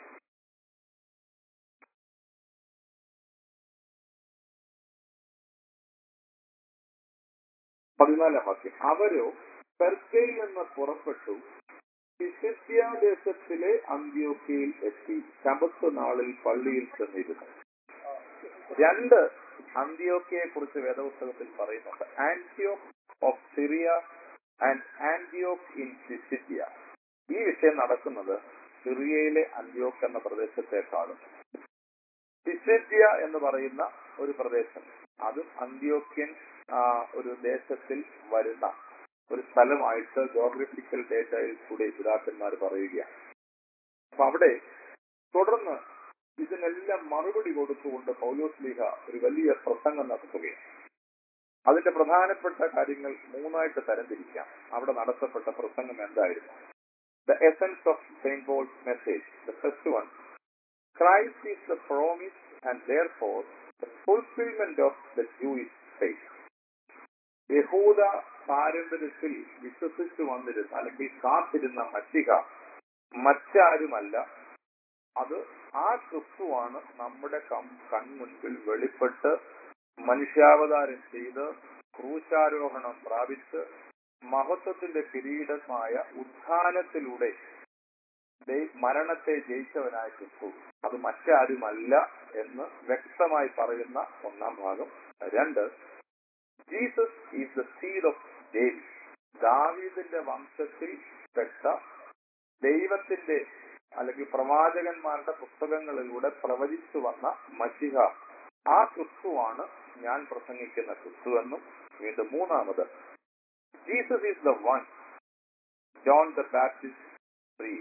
പതിനാലാം വാക്യം അവരോ പെർക്കയിൽ നിന്ന് പുറപ്പെട്ടു ദേശത്തിലെ അന്ത്യോക്കയിൽ എത്തി ശബത്ത് നാളിൽ പള്ളിയിൽ ചെന്നിരുന്നു രണ്ട് അന്ത്യോക്കയെ കുറിച്ച് വേദപുസ്തകത്തിൽ പറയുന്നുണ്ട് ആന്റിയോക് ഓഫ് സിറിയ ആൻഡ് ആന്റിയോക് ഇൻ സിസിറ്റിയ ഈ വിഷയം നടക്കുന്നത് സിറിയയിലെ അന്ത്യോക്ക് എന്ന പ്രദേശത്തെക്കാളും സിസിറ്റിയ എന്ന് പറയുന്ന ഒരു പ്രദേശം അതും അന്ത്യോക്യൻ ആ, ഒരു ദേശത്തിൽ വരുന്ന ഒരു സ്ഥലമായിട്ട് ജോഗ്രഫിക്കൽ ഡേറ്റയിൽ കൂടി പിതാക്കന്മാർ പറയുകയാണ് അപ്പൊ അവിടെ തുടർന്ന് ഇതിനെല്ലാം മറുപടി കൊടുത്തുകൊണ്ട് പൗലോസ് ലീഹ ഒരു വലിയ പ്രസംഗം നടത്തുകയാണ് അതിന്റെ പ്രധാനപ്പെട്ട കാര്യങ്ങൾ മൂന്നായിട്ട് തരംതിരിക്കാം അവിടെ നടത്തപ്പെട്ട പ്രസംഗം എന്തായിരുന്നു the essence of saint Paul's message the first one Christ is the promise and therefore the fulfilment of the Jewish faith യഹൂദ പാരമ്പര്യത്തിൽ വിശ്വസിച്ചു വന്നിരുന്ന അല്ലെങ്കിൽ കാത്തിരുന്ന മഷിക മറ്റാരുമല്ല അത് ആ ക്രിസ്തുവാണ് നമ്മുടെ കം- കൺമുൻപിൽ വെളിപ്പെട്ട് മനുഷ്യാവതാരം ചെയ്ത് ക്രൂശാരോഹണം പ്രാപിച്ച് മഹത്വത്തിന്റെ കിരീടമായ ഉത്ഥാനത്തിലൂടെ ദൈ- മരണത്തെ ജയിച്ചവനായ ക്രിസ്തു അത് മറ്റാരുമല്ല എന്ന് വ്യക്തമായി പറയുന്ന ഒന്നാം ഭാഗം രണ്ട് Jesus is the seed of David ദാവീദിന്റെ വംശത്തിൽ പെട്ട ദൈവത്തിന്റെ അല്ലെങ്കിൽ പ്രവാചകന്മാരുടെ പുസ്തകങ്ങളിലൂടെ പ്രവചിച്ചു വന്ന മഷിഹ ആ ക്രിസ്തുവാണ് ഞാൻ പ്രസംഗിക്കുന്ന ക്രിസ്തു എന്നും വീണ്ടും മൂന്നാമത് Jesus is the one John the Baptist ഫ്രീ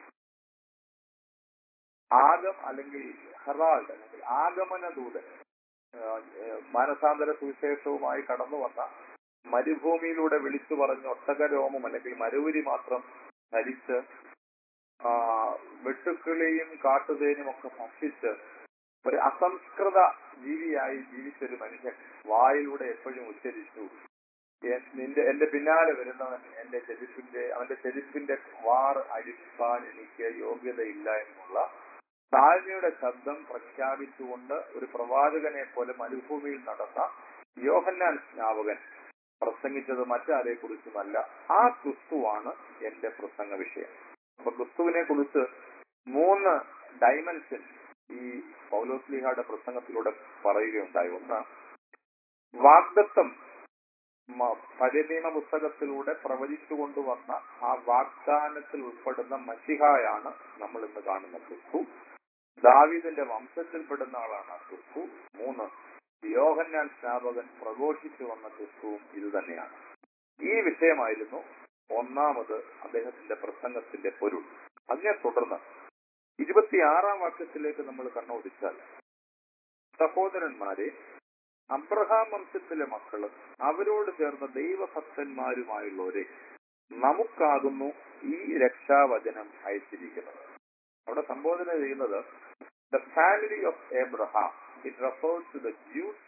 ആഗം അല്ലെങ്കിൽ ഹെറാൾഡ് അല്ലെങ്കിൽ ആഗമന ദൂതൻ ആഹ് ഏഹ് മാനസാന്തര സുവിശേഷവുമായി കടന്നു വന്ന മരുഭൂമിയിലൂടെ വിളിച്ചു പറഞ്ഞ ഒട്ടകരോമം അല്ലെങ്കിൽ മരുവിരി മാത്രം ധരിച്ച് ആ, വെട്ടുക്കിളിയും കാട്ടുതേനും ഒക്കെ ഭക്ഷിച്ച് ഒരു അസംസ്കൃത ജീവിയായി ജീവിച്ചൊരു മനുഷ്യൻ വായിലൂടെ എപ്പോഴും ഉച്ചരിച്ചു "എ- നിന്റെ എന്റെ പിന്നാലെ വരുന്നവൻ എന്റെ ചെരുപ്പിന്റെ അവന്റെ ചെരുപ്പിന്റെ വാർ അഴിപ്പാൻ എനിക്ക് യോഗ്യതയില്ല എന്നുള്ള താഴ്മയുടെ ശബ്ദം പ്രഖ്യാപിച്ചുകൊണ്ട് ഒരു പ്രവാചകനെ പോലെ മരുഭൂമിയിൽ നടന്ന യോഹന്നാൻ സ്നാപകൻ പ്രസംഗിച്ചത് മറ്റാരെ കുറിച്ചുമല്ല ആ ക്രിസ്തുവാണ് എന്റെ പ്രസംഗ വിഷയം അപ്പൊ ക്രിസ്തുവിനെ കുറിച്ച് മൂന്ന് ഡൈമെൻഷൻ ഈ പൗലോസ്ലിഹയുടെ പ്രസംഗത്തിലൂടെ പറയുകയുണ്ടായി ഒന്ന് വാഗ്ദത്തം മ- പഴയ നിയമ പുസ്തകത്തിലൂടെ പ്രവചിച്ചു കൊണ്ടുവന്ന ആ വാഗ്ദാനത്തിൽ ഉൾപ്പെടുന്ന മഷിഹായാണ് നമ്മൾ ഇന്ന് കാണുന്ന ക്രിസ്തു ദാവീദിന്റെ വംശത്തിൽപ്പെടുന്ന ആളാണ് ആ ക്രിസ്തു മൂന്ന് യോഹന്നാൻ സ്നാപകൻ പ്രഘോഷിച്ചു വന്ന ക്രിസ്തുവും ഇത് തന്നെയാണ് ഈ വിഷയമായിരുന്നു ഒന്നാമത് അദ്ദേഹത്തിന്റെ പ്രസംഗത്തിന്റെ പൊരുൾ അതിനെ തുടർന്ന് ഇരുപത്തിയാറാം വാക്യത്തിലേക്ക് നമ്മൾ കണ്ണോടിച്ചാൽ സഹോദരന്മാരെ അബ്രഹാം വംശത്തിലെ മക്കളും അവരോട് ചേർന്ന ദൈവഭക്തന്മാരുമായുള്ളവരെ നമുക്കാകുന്നു ഈ രക്ഷാവചനം അയച്ചിരിക്കുന്നത് അവിടെ സംബോധന ചെയ്യുന്നത് the family of Abraham it refers to the Jews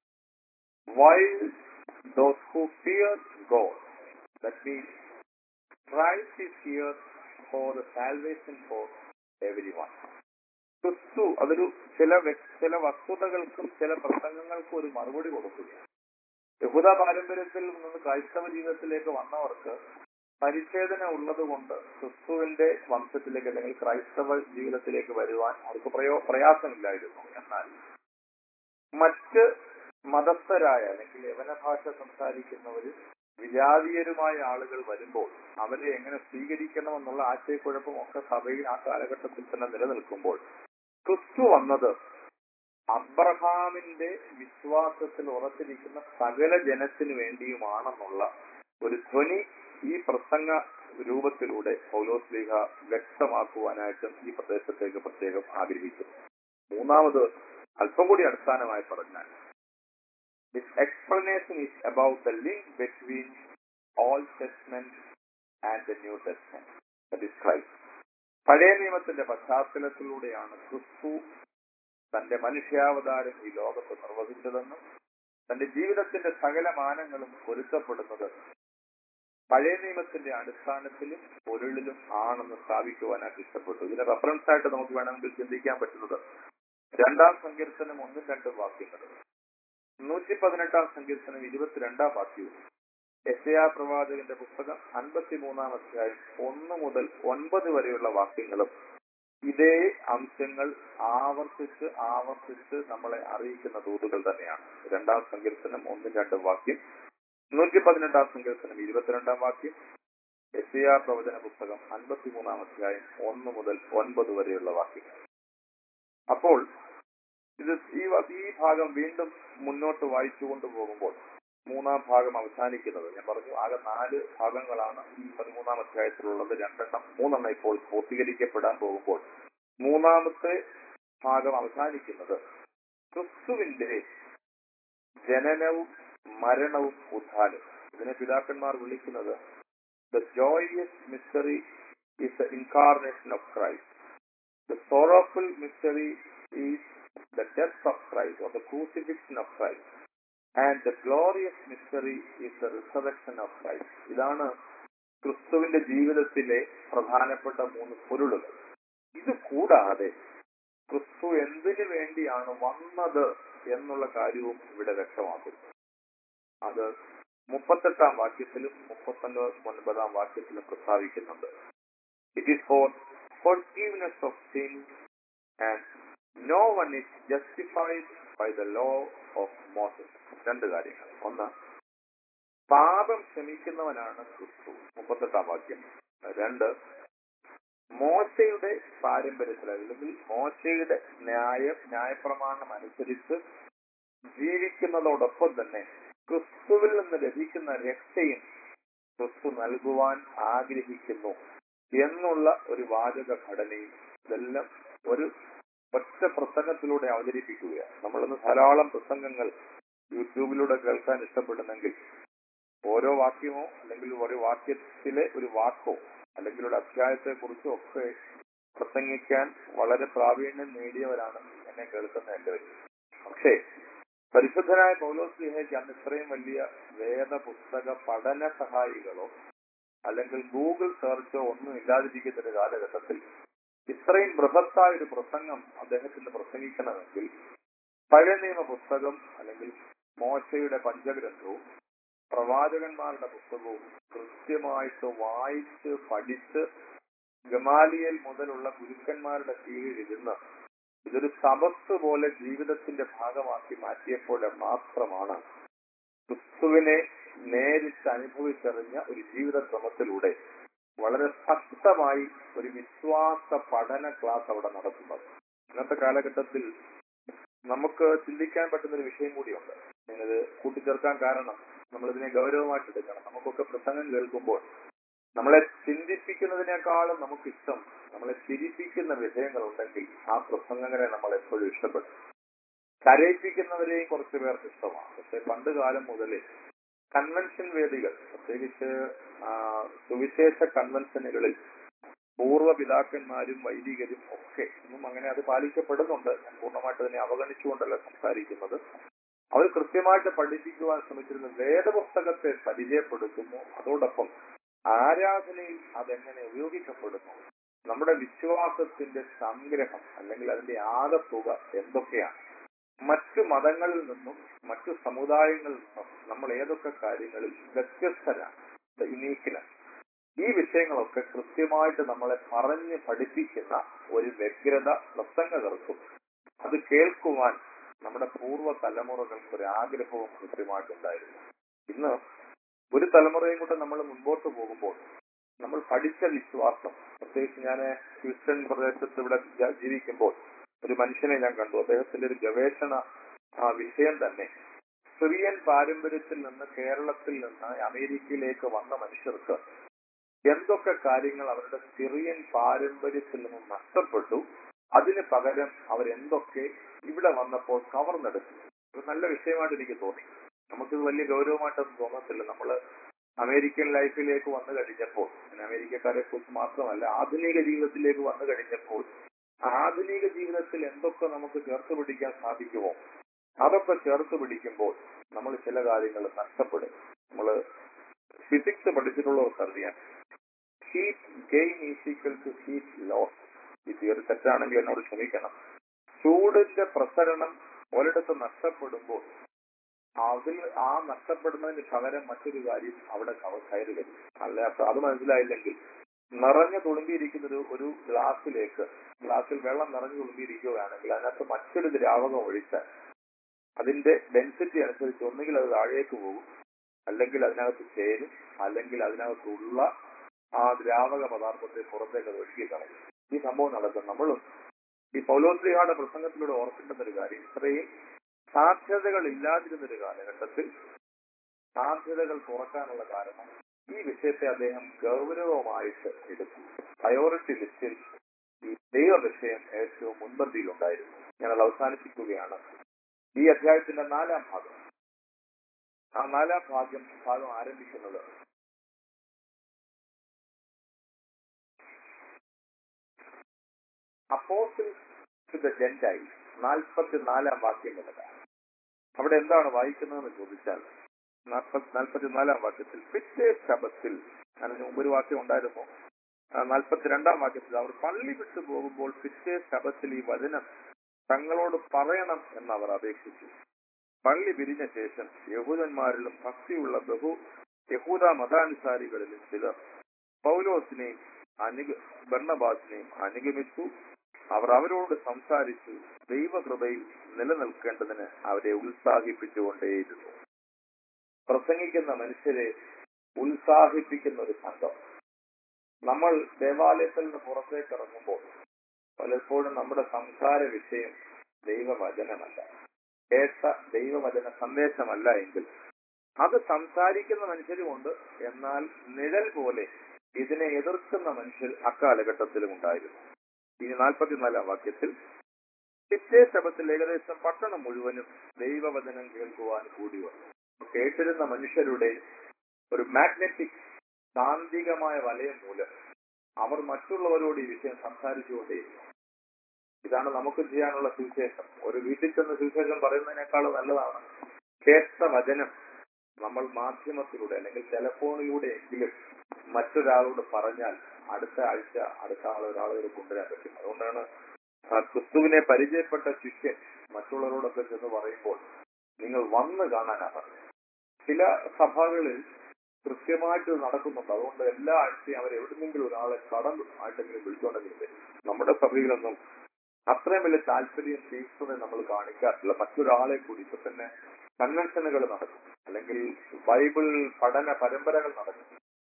while those who fear God that means Christ is here for the salvation for everyone. ക്രിസ്തു അതൊരു ചില വ്യക്- ചില വസ്തുതകൾക്കും ചില പ്രസംഗങ്ങൾക്കും ഒരു മറുപടി കൊടുക്കുകയാണ് യഹൂദ പാരമ്പര്യത്തിൽ നിന്ന് ക്രൈസ്തവ ജീവിതത്തിലേക്ക് വന്നവർക്ക് പരിച്ഛേദന ഉള്ളതുകൊണ്ട് ക്രിസ്തുവിന്റെ വംശത്തിലേക്ക് അല്ലെങ്കിൽ ക്രൈസ്തവ ജീവിതത്തിലേക്ക് വരുവാൻ അവർക്ക് പ്രയോ പ്രയാസമില്ലായിരുന്നു എന്നാൽ മറ്റ് മതസ്ഥരായ അല്ലെങ്കിൽ യവന ഭാഷ സംസാരിക്കുന്നവര് വിജാതീയരുമായ ആളുകൾ വരുമ്പോൾ അവരെ എങ്ങനെ സ്വീകരിക്കണമെന്നുള്ള ആശയക്കുഴപ്പം ഒക്കെ സഭയിൽ ആ കാലഘട്ടത്തിൽ തന്നെ നിലനിൽക്കുമ്പോൾ ക്രിസ്തു വന്നത് അബ്രഹാമിന്റെ വിശ്വാസത്തിൽ ഉറച്ചിരിക്കുന്ന സകല ജനത്തിനു വേണ്ടിയുമാണെന്നുള്ള ഒരു ധ്വനി ഈ പ്രസംഗ രൂപത്തിലൂടെ പൗലോസ് ലീഹ വ്യക്തമാക്കുവാനായിട്ടും ഈ പ്രദേശത്തേക്ക് പ്രത്യേകം ആഗ്രഹിച്ചു മൂന്നാമത് അല്പം കൂടി അടിസ്ഥാനമായി പറഞ്ഞാൽ This explanation is about the link between Old Testament and the New Testament. That is Christ. പഴയ നിയമത്തിന്റെ പശ്ചാത്തലത്തിലൂടെയാണ് ക്രിസ്തു തന്റെ മനുഷ്യാവതാരം ഈ ലോകത്ത് നിർവഹിച്ചതെന്നും തന്റെ ജീവിതത്തിന്റെ സകല മാനങ്ങളും പൊരുത്തപ്പെടുന്നത് പഴയ നിയമത്തിന്റെ അടിസ്ഥാനത്തിലും പൊരുളിലും ആണെന്ന് സ്ഥാപിക്കുവാനായിട്ട് ഇഷ്ടപ്പെട്ടു ഇതിന് റെഫറൻസ് ആയിട്ട് നമുക്ക് വേണമെങ്കിൽ ചിന്തിക്കാൻ പറ്റുന്നത് രണ്ടാം സങ്കീർത്തനം ഒന്നും രണ്ടും വാക്യങ്ങൾ നൂറ്റി പതിനെട്ടാം സങ്കീർത്തനം ഇരുപത്തിരണ്ടാം വാക്യവും എസ്യാ പ്രവാചകന്റെ പുസ്തകം അൻപത്തിമൂന്നാം അധ്യായം ഒന്ന് മുതൽ ഒൻപത് വരെയുള്ള വാക്യങ്ങളും ഇതേ അംശങ്ങൾ ആവർത്തിച്ച് ആവർത്തിച്ച് നമ്മളെ അറിയിക്കുന്ന ദൂതുകൾ തന്നെയാണ് രണ്ടാം സങ്കീർത്തനം ഒന്നും രണ്ടും വാക്യം നൂറ്റി പതിനെട്ടാം സങ്കീർത്തനം ഇരുപത്തിരണ്ടാം വാക്യം എസിയ പ്രവചന പുസ്തകം അൻപത്തിമൂന്നാം അധ്യായം ഒന്ന് മുതൽ ഒൻപത് വരെയുള്ള വാക്യങ്ങൾ അപ്പോൾ ഇത് ഈ വ- ഈ ഭാഗം വീണ്ടും മുന്നോട്ട് വായിച്ചുകൊണ്ട് പോകുമ്പോൾ മൂന്നാം ഭാഗം അവസാനിക്കുന്നത് ഞാൻ പറഞ്ഞു ആകെ നാല് ഭാഗങ്ങളാണ് ഈ പതിമൂന്നാം അധ്യായത്തിലുള്ളത് രണ്ടെണ്ണം മൂന്നെണ്ണം ഇപ്പോൾ പൂർത്തീകരിക്കപ്പെടാൻ പോകുമ്പോൾ മൂന്നാമത്തെ ഭാഗം അവസാനിക്കുന്നത് ക്രിസ്തുവിന്റെ ജനനവും മരണവും ഉദ്ധാനവും ഇതിനെ പിതാക്കന്മാർ വിളിക്കുന്നത് the joyous mystery is the incarnation of Christ the sorrowful mystery is the death of Christ or the crucifixion of Christ and the glorious mystery is the resurrection of Christ ഇതാണ് ക്രിസ്തുവിന്റെ ജീവിതത്തിലെ പ്രധാനപ്പെട്ട മൂന്ന് പൊരുളുകൾ ഇത് കൂടാതെ ക്രിസ്തു എന്തിനു വേണ്ടിയാണ് വന്നത് എന്നുള്ള കാര്യവും ഇവിടെ വ്യക്തമാക്കുന്നു അത് മുപ്പത്തെട്ടാം വാക്യത്തിലും മുപ്പത്തൊൻപത് ഒൻപതാം വാക്യത്തിലും പ്രസ്താവിക്കുന്നുണ്ട് it is for forgiveness of sin and no one is justified by the law of Moses. രണ്ട് കാര്യങ്ങൾ ഒന്ന് പാപം ക്ഷമിക്കുന്നവനാണ് ക്രിസ്തു മുപ്പത്തെട്ടാം വാക്യം രണ്ട് മോശയുടെ പാരമ്പര്യത്തിൽ അല്ലെങ്കിൽ മോശയുടെ ന്യായം ന്യായപ്രമാണം അനുസരിച്ച് ജീവിക്കുന്നതോടൊപ്പം തന്നെ ക്രിസ്തുവിൽ നിന്ന് ലഭിക്കുന്ന രക്ഷയും ക്രിസ്തു നൽകുവാൻ ആഗ്രഹിക്കുന്നു എന്നുള്ള ഒരു വാചക ഘടനയും ഇതെല്ലാം ഒരു ഒറ്റ പ്രസംഗത്തിലൂടെ അവതരിപ്പിക്കുകയാണ് നമ്മളിന്ന് ധാരാളം പ്രസംഗങ്ങൾ യൂട്യൂബിലൂടെ കേൾക്കാൻ ഇഷ്ടപ്പെടുന്നെങ്കിൽ ഓരോ വാക്യമോ അല്ലെങ്കിൽ ഒരു വാക്യത്തിലെ ഒരു വാക്കോ അല്ലെങ്കിൽ ഒരു അധ്യായത്തെ കുറിച്ചോ ഒക്കെ പ്രസംഗിക്കാൻ വളരെ പ്രാവീണ്യം നേടിയവരാണ് എന്നെ കേൾക്കുന്ന എല്ലാവരും പക്ഷേ പരിശുദ്ധനായ പൗലോസ് ലിഹയ്ക്ക് അന്ന് ഇത്രയും വലിയ വേദപുസ്തക പഠന സഹായികളോ അല്ലെങ്കിൽ ഗൂഗിൾ സെർച്ചോ ഒന്നും ഇല്ലാതിരിക്കുന്ന ഒരു കാലഘട്ടത്തിൽ ഇത്രയും ബൃഹത്തായ ഒരു പ്രസംഗം അദ്ദേഹത്തിന് പ്രസംഗിക്കണമെങ്കിൽ പഴയ നിയമ പുസ്തകം അല്ലെങ്കിൽ മോശയുടെ പഞ്ചഗ്രന്ഥവും പ്രവാചകന്മാരുടെ പുസ്തകവും കൃത്യമായിട്ട് വായിച്ച് പഠിച്ച് ഗമാലിയൽ മുതലുള്ള ഗുരുക്കന്മാരുടെ കീഴിലിരുന്ന് ഇതൊരു തപസ് പോലെ ജീവിതത്തിന്റെ ഭാഗമാക്കി മാറ്റിയപ്പോൾ മാത്രമാണ് ക്രിസ്തുവിനെ നേരിട്ട് അനുഭവിച്ചറിഞ്ഞ ഒരു ജീവിത ക്രമത്തിലൂടെ വളരെ സ്പഷ്ടമായി ഒരു വിശ്വാസ പഠന ക്ലാസ് അവിടെ നടത്തുന്നത് ഇന്നത്തെ കാലഘട്ടത്തിൽ നമുക്ക് ചിന്തിക്കാൻ പറ്റുന്ന ഒരു വിഷയം കൂടിയുണ്ട് ഞാനത് കൂട്ടിച്ചേർക്കാൻ കാരണം നമ്മളിതിനെ ഗൗരവമായിട്ട് എടുക്കണം നമുക്കൊക്കെ പ്രസംഗം കേൾക്കുമ്പോൾ നമ്മളെ ചിന്തിപ്പിക്കുന്നതിനേക്കാളും നമുക്കിഷ്ടം നമ്മളെ ചിരിപ്പിക്കുന്ന വിഷയങ്ങൾ ഉണ്ടെങ്കിൽ ആ പ്രസംഗങ്ങളെ നമ്മൾ എപ്പോഴും ഇഷ്ടപ്പെടും കരയിപ്പിക്കുന്നവരെയും കുറച്ചു പേർക്ക് ഇഷ്ടമാണ് പക്ഷെ പണ്ട് കാലം മുതലേ കൺവെൻഷൻ വേദികൾ പ്രത്യേകിച്ച് ആ, സുവിശേഷ കൺവെൻഷനുകളിൽ പൂർവ്വ പിതാക്കന്മാരും വൈദികരും ഒക്കെ ഇന്നും അങ്ങനെ അത് പാലിക്കപ്പെടുന്നുണ്ട് ഞാൻ പൂർണ്ണമായിട്ട് അതിനെ അവഗണിച്ചുകൊണ്ടല്ല സംസാരിക്കുന്നത് അവർ കൃത്യമായിട്ട് പഠിപ്പിക്കുവാൻ ശ്രമിച്ചിരുന്ന വേദപുസ്തകത്തെ പരിചയപ്പെടുത്തുന്നു അതോടൊപ്പം ആരാധനയിൽ അതെങ്ങനെ ഉപയോഗിക്കപ്പെടുന്നു നമ്മുടെ വിശ്വാസത്തിന്റെ സംഗ്രഹം അല്ലെങ്കിൽ അതിന്റെ ആകത്തുക എന്തൊക്കെയാണ് മറ്റു മതങ്ങളിൽ നിന്നും മറ്റു സമുദായങ്ങളിൽ നിന്നും നമ്മൾ ഏതൊക്കെ കാര്യങ്ങളിൽ വ്യത്യസ്തരാണ് യുണീക്കിനെസ് ഈ വിഷയങ്ങളൊക്കെ കൃത്യമായിട്ട് നമ്മളെ പറഞ്ഞ് പഠിപ്പിക്കുന്ന ഒരു വ്യഗ്രത പ്രസംഗകർക്കും അത് കേൾക്കുവാൻ നമ്മുടെ പൂർവ്വ തലമുറകൾക്ക് ഒരു ആഗ്രഹവും കൃത്യമായിട്ടുണ്ടായിരുന്നു ഇന്ന് ഒരു തലമുറയും കൊണ്ട് നമ്മൾ മുൻപോട്ട് പോകുമ്പോൾ നമ്മൾ പഠിച്ച വിശ്വാസം പ്രത്യേകിച്ച് ഞാൻ ഹ്യൂസ്റ്റൺ പ്രദേശത്ത് ഇവിടെ ജ- ജീവിക്കുമ്പോൾ ഒരു മനുഷ്യനെ ഞാൻ കണ്ടു അദ്ദേഹത്തിന്റെ ഒരു ഗവേഷണ ആ, വിഷയം തന്നെ സിറിയൻ പാരമ്പര്യത്തിൽ നിന്ന് കേരളത്തിൽ നിന്ന് അമേരിക്കയിലേക്ക് വന്ന മനുഷ്യർക്ക് എന്തൊക്കെ കാര്യങ്ങൾ അവരുടെ സിറിയൻ പാരമ്പര്യത്തിൽ നിന്ന് നഷ്ടപ്പെട്ടു അതിന് പകരം അവരെന്തൊക്കെ ഇവിടെ വന്നപ്പോൾ കവർന്നെടുത്തു ഒരു നല്ല വിഷയമായിട്ട് എനിക്ക് തോന്നി നമുക്കിത് വലിയ ഗൗരവമായിട്ടൊന്നും തോന്നത്തില്ല നമ്മള് അമേരിക്കൻ ലൈഫിലേക്ക് വന്നു കഴിഞ്ഞപ്പോൾ ഞാൻ അമേരിക്കക്കാരെ കുറിച്ച് മാത്രമല്ല ആധുനിക ജീവിതത്തിലേക്ക് വന്നു കഴിഞ്ഞപ്പോൾ ആധുനിക ജീവിതത്തിൽ എന്തൊക്കെ നമുക്ക് ചേർത്ത് പിടിക്കാൻ സാധിക്കുമോ അതൊക്കെ ചേർത്ത് പിടിക്കുമ്പോൾ നമ്മൾ ചില കാര്യങ്ങൾ നഷ്ടപ്പെടും നമ്മൾ ഫിസിക്സ് പഠിച്ചിട്ടുള്ളവർക്കറിയാം heat gain is equal to heat loss ഈ തിയറി തെറ്റാണെങ്കിൽ എന്നോട് ക്ഷമിക്കണം ചൂടിന്റെ പ്രസരണം ഒരിടത്ത് നഷ്ടപ്പെടുമ്പോൾ അതിൽ ആ നഷ്ടപ്പെടുന്നതിന് പകരം മറ്റൊരു കാര്യം അവിടെ കവ- കയറി വരും അല്ല അപ്പൊ അത് മനസ്സിലായില്ലെങ്കിൽ നിറഞ്ഞു തുളുമ്പിയിരിക്കുന്ന ഒരു ഒരു ഗ്ലാസ്സിലേക്ക് ഗ്ലാസ്സിൽ വെള്ളം നിറഞ്ഞു തുളുമ്പിയിരിക്കുകയാണെങ്കിൽ അതിനകത്ത് മറ്റൊരു ദ്രാവകം ഒഴിച്ചാൽ അതിന്റെ ഡെൻസിറ്റി അനുസരിച്ച് ഒന്നുകിൽ അത് താഴേക്ക് പോകും അല്ലെങ്കിൽ അതിനകത്ത് ചേരും അല്ലെങ്കിൽ അതിനകത്തുള്ള ആ ദ്രാവക പദാർത്ഥത്തെ പുറത്തേക്ക് അത് ഒഴുകി കളയും ഈ സംഭവം നടക്കും നമ്മളും ഈ പൗലോസ്ലിഹായുടെ പ്രസംഗത്തിലൂടെ ഓർക്കേണ്ടുന്ന ഒരു കാര്യം ഇത്രയും സാധ്യതകൾ ഇല്ലാതിരുന്ന ഒരു കാലഘട്ടത്തിൽ സാധ്യതകൾ തുറക്കാനുള്ള കാരണം ഈ വിഷയത്തെ അദ്ദേഹം ഗൗരവമായിട്ട് എടുത്തു പ്രയോറിറ്റി ലിസ്റ്റിൽ ഈ ദൈവ വിഷയം ഏറ്റവും മുൻപന്തിയിലുണ്ടായിരുന്നു ഞാനത് അവസാനിപ്പിക്കുകയാണ് ഈ അധ്യായത്തിന്റെ നാലാം ഭാഗം ആ നാലാം ഭാഗ്യം ഭാഗം ആരംഭിക്കുന്നത് അപ്പോസിൽ ടു ദ ജെന്റൈൽ നാൽപ്പത്തിനാലാം വാക്യം മുതലാണ് അവിടെ എന്താണ് വായിക്കുന്നതെന്ന് ചോദിച്ചാൽ നാൽപ്പത്തിനാലാം വാക്യത്തിൽ പിറ്റേ ശബത്തിൽ അതിന് മുമ്പ് ഒരു വാക്യം ഉണ്ടായിരുന്നു ആ, നാൽപ്പത്തിരണ്ടാം വാക്യത്തിൽ അവർ പള്ളി വിട്ടു പോകുമ്പോൾ പിറ്റേ ശബത്തിൽ ഈ വചനം തങ്ങളോട് പറയണം എന്ന് അവർ അപേക്ഷിച്ചു പള്ളി പിരിഞ്ഞ ശേഷം യഹൂദന്മാരിലും ഭക്തിയുള്ള ബഹു യഹൂദ മതാനുസാരികളിലും ചിലർ പൗലോസിനെയും അനുഗ ബർണബാസിനെയും അനുഗമിച്ചു അവർ അവരോട് സംസാരിച്ചു ദൈവകൃപയിൽ നിലനിൽക്കേണ്ടതിന് അവരെ ഉത്സാഹിപ്പിച്ചുകൊണ്ടേയിരുന്നു പ്രസംഗിക്കുന്ന മനുഷ്യരെ ഉത്സാഹിപ്പിക്കുന്ന ഒരു സംഘം നമ്മൾ ദേവാലയത്തിൽ നിന്ന് പുറത്തേക്ക് ഇറങ്ങുമ്പോൾ പലപ്പോഴും നമ്മുടെ സംസാര വിഷയം ദൈവവചനമല്ല കേട്ട ദൈവവചന സന്ദേശമല്ല എങ്കിൽ അത് സംസാരിക്കുന്ന മനുഷ്യരുമുണ്ട് എന്നാൽ നിഴൽ പോലെ ഇതിനെ എതിർക്കുന്ന മനുഷ്യർ അക്കാലഘട്ടത്തിലും ഉണ്ടായിരുന്നു ഇനി നാൽപ്പത്തിനാലാം വാക്യത്തിൽ പിറ്റേ ശബത്തിൽ ഏകദേശം പട്ടണം മുഴുവനും ദൈവവചനം കേൾക്കുവാൻ കൂടി വന്നു കേട്ടിരുന്ന മനുഷ്യരുടെ ഒരു മാഗ്നറ്റിക് കാന്തികമായ വലയം മൂലം അവർ മറ്റുള്ളവരോട് ഈ വിഷയം സംസാരിച്ചുകൊണ്ടേയിരുന്നു ഇതാണ് നമുക്ക് ചെയ്യാനുള്ള സുവിശേഷം ഒരു വീട്ടിൽ ചെന്ന് സുവിശേഷം പറയുന്നതിനേക്കാൾ നല്ലതാണ് കേട്ട വചനം നമ്മൾ മാധ്യമത്തിലൂടെ അല്ലെങ്കിൽ ടെലഫോണിലൂടെ എങ്കിലും മറ്റൊരാളോട് പറഞ്ഞാൽ അടുത്ത ആഴ്ച അടുത്ത ആൾ ഒരാളുകൾ കൊണ്ടുവരാൻ പറ്റും അതുകൊണ്ടാണ് ആ ക്രിസ്തുവിനെ പരിചയപ്പെട്ട ശിഷ്യൻ മറ്റുള്ളവരോടൊക്കെ ചെന്ന് പറയുമ്പോൾ നിങ്ങൾ വന്ന് കാണാനാ പറഞ്ഞത് ചില സഭകളിൽ കൃത്യമായിട്ട് ഇത് നടക്കുന്നുണ്ട് അതുകൊണ്ട് എല്ലാ ആഴ്ചയും അവർ എവിടെന്നെങ്കിലും ഒരാളെ കടം ആയിട്ടെങ്കിലും വിളിച്ചോണ്ടെങ്കിലും വരും നമ്മുടെ സഭയിലൊന്നും അത്രയും വലിയ താല്പര്യം തീക്ഷ്ണത നമ്മൾ കാണിക്കാറില്ല മറ്റൊരാളെ കൂടി ഇപ്പൊ തന്നെ കൺവെൻഷനുകൾ നടക്കും അല്ലെങ്കിൽ ബൈബിൾ പഠന പരമ്പരകൾ നടക്കും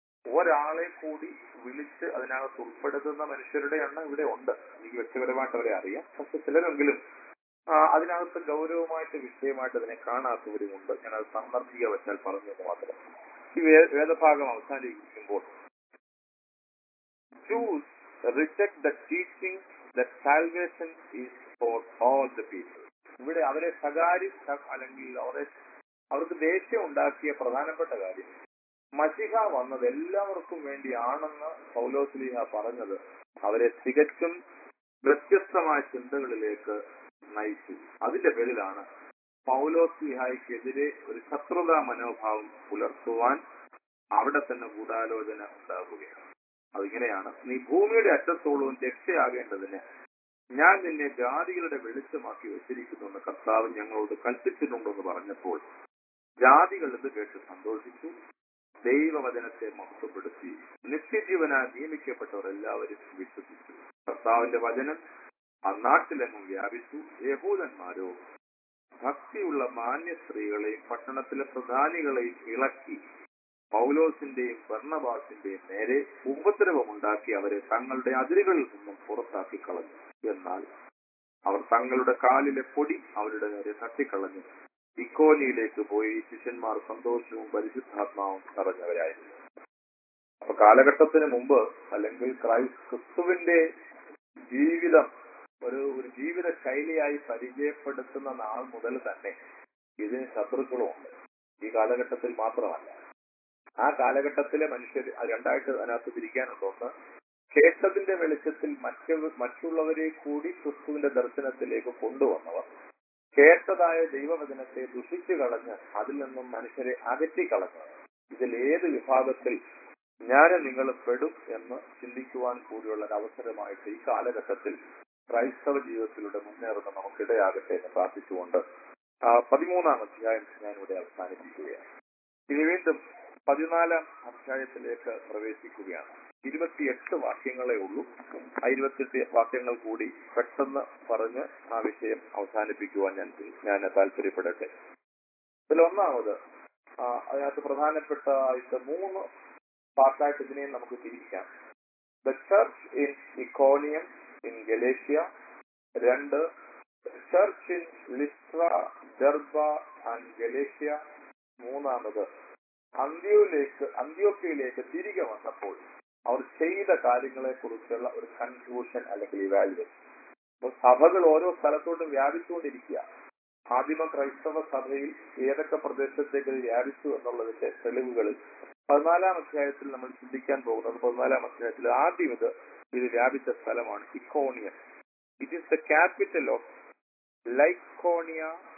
ഒരാളെ കൂടി വിളിച്ച് അതിനകത്ത് ഉൾപ്പെടുത്തുന്ന മനുഷ്യരുടെ എണ്ണം ഇവിടെ ഉണ്ട് എനിക്ക് വ്യക്തിപരമായിട്ട് അവരെ അറിയാം പക്ഷെ ചിലരെങ്കിലും ആ, അതിനകത്ത് ഗൗരവമായിട്ട് വിഷയമായിട്ട് അതിനെ കാണാത്തവരുമുണ്ട് ഞാനത് സന്ദർഭിക വച്ചാൽ പറഞ്ഞത് മാത്രം ഈ വേ- വേദഭാഗം അവസാനിപ്പിക്കുമ്പോൾ Jews reject the teaching that salvation is for all the people. ഇവിടെ അവരെ സ്വകാര്യ അല്ലെങ്കിൽ അവരെ അവർക്ക് ദേഷ്യം ഉണ്ടാക്കിയ പ്രധാനപ്പെട്ട കാര്യം മഷിഹ വന്നത് എല്ലാവർക്കും വേണ്ടിയാണെന്ന് പൗലോസ്ലിഹ പറഞ്ഞത് അവരെ തികച്ചും വ്യത്യസ്തമായ ചിന്തകളിലേക്ക് നയിച്ചു അതിന്റെ പേരിലാണ് പൗലോസ്ലിഹായ്ക്കെതിരെ ഒരു ശത്രുതാ മനോഭാവം പുലർത്തുവാൻ അവിടെ തന്നെ ഗൂഢാലോചന ഉണ്ടാവുകയാണ് അതിങ്ങനെയാണ് നീ ഭൂമിയുടെ അറ്റത്തോളവും രക്ഷയാകേണ്ടതിന് ഞാൻ നിന്നെ ജാതികളുടെ വെളിച്ചമാക്കി വെച്ചിരിക്കുന്നുവെന്ന് കർത്താവ് ഞങ്ങളോട് കൽപ്പിച്ചിട്ടുണ്ടെന്ന് പറഞ്ഞപ്പോൾ ജാതികൾ ഇത് കേട്ട് സന്തോഷിച്ചു ദൈവവചനത്തെ മഹത്വപ്പെടുത്തി നിത്യജീവനാൽ നിയമിക്കപ്പെട്ടവർ എല്ലാവരും വിശ്വസിച്ചു കർത്താവിന്റെ വചനം ആ നാട്ടിലെങ്ങും വ്യാപിച്ചു യഹൂദന്മാരോ ഭക്തിയുള്ള മാന്യ സ്ത്രീകളെയും പട്ടണത്തിലെ പ്രധാനികളെയും ഇളക്കി പൗലോസിന്റെയും ഭർണബാസിന്റെയും നേരെ ഉപദ്രവമുണ്ടാക്കി അവരെ തങ്ങളുടെ അതിരുകളിൽ നിന്നും പുറത്താക്കി കളഞ്ഞു എന്നാൽ അവർ തങ്ങളുടെ കാലിലെ പൊടി അവരുടെ നേരെ തട്ടിക്കളഞ്ഞു ഇക്കോനിയിലേക്ക് പോയി ശിഷ്യന്മാർ സന്തോഷവും പരിശുദ്ധാത്മാവും നിറഞ്ഞവരായിരുന്നു അപ്പൊ കാലഘട്ടത്തിന് മുമ്പ് അല്ലെങ്കിൽ ക്രൈസ് ക്രിസ്തുവിന്റെ ജീവിതം ഒരു ഒരു ജീവിത ശൈലിയായി പരിചയപ്പെടുത്തുന്ന നാൾ മുതൽ തന്നെ ഇതിന് ശത്രുക്കളുമുണ്ട് ഈ കാലഘട്ടത്തിൽ മാത്രമല്ല ആ കാലഘട്ടത്തിലെ മനുഷ്യർ അത് രണ്ടായിട്ട് അതിനകത്ത് തിരിക്കാനുണ്ട് ഒന്ന് കേട്ടതിന്റെ വെളിച്ചത്തിൽ മറ്റു മറ്റുള്ളവരെ കൂടി ക്രിസ്തുവിന്റെ ദർശനത്തിലേക്ക് കൊണ്ടുവന്നവർ കേട്ടതായ ദൈവവചനത്തെ ദുഷിച്ചു കളഞ്ഞ് അതിൽ നിന്നും മനുഷ്യരെ അകറ്റിക്കളഞ്ഞ് ഇതിൽ ഏത് വിഭാഗത്തിൽ ഞാനും നിങ്ങൾ പെടും എന്ന് ചിന്തിക്കുവാൻ കൂടിയുള്ള ഒരു അവസരമായിട്ട് ഈ കാലഘട്ടത്തിൽ ക്രൈസ്തവ ജീവിതത്തിലൂടെ മുന്നേറുന്ന നമുക്കിടയാകട്ടെ എന്ന് പ്രാർത്ഥിച്ചുകൊണ്ട് ആ പതിമൂന്നാം അധ്യായം ഞാനിവിടെ അവസാനിപ്പിക്കുകയാണ് ഇനി വീണ്ടും പതിനാലാം അധ്യായത്തിലേക്ക് പ്രവേശിക്കുകയാണ് ഇരുപത്തിയെട്ട് വാക്യങ്ങളേ ഉള്ളൂ ആ ഇരുപത്തിയെട്ട് വാക്യങ്ങൾ കൂടി പെട്ടെന്ന് പറഞ്ഞ് ആ വിഷയം അവസാനിപ്പിക്കുവാൻ ഞാൻ ഞാൻ താല്പര്യപ്പെടട്ടെ ഇതിൽ ഒന്നാമത് ആ, അതിനകത്ത് പ്രധാനപ്പെട്ട ആയിട്ട് മൂന്ന് പാർട്ടായിട്ട് ഇതിനെയും നമുക്ക് തിരിക്കാം the church in Iconium in Galatia രണ്ട് church in Lystra Derbe and Galatia മൂന്നാമത് അന്ത്യോയിലേക്ക് അന്ത്യോക്കയിലേക്ക് തിരികെ വന്നപ്പോൾ അവർ ചെയ്ത കാര്യങ്ങളെ കുറിച്ചുള്ള ഒരു കൺക്ലൂഷൻ അല്ലെങ്കിൽ ഇവാലുവേഷൻ അപ്പോൾ സഭകൾ ഓരോ സ്ഥലത്തോട്ടും വ്യാപിച്ചുകൊണ്ടിരിക്കുക ആദിമ ക്രൈസ്തവ സഭയിൽ ഏതൊക്കെ പ്രദേശത്തേക്ക് ഇത് വ്യാപിച്ചു എന്നുള്ളതിന്റെ തെളിവുകൾ പതിനാലാം അധ്യായത്തിൽ നമ്മൾ ചിന്തിക്കാൻ പോകുന്നത് പതിനാലാം അധ്യായത്തിൽ ആദ്യം ഇത് ഇത് വ്യാപിച്ച സ്ഥലമാണ് Iconium it is the capital of Lycaonia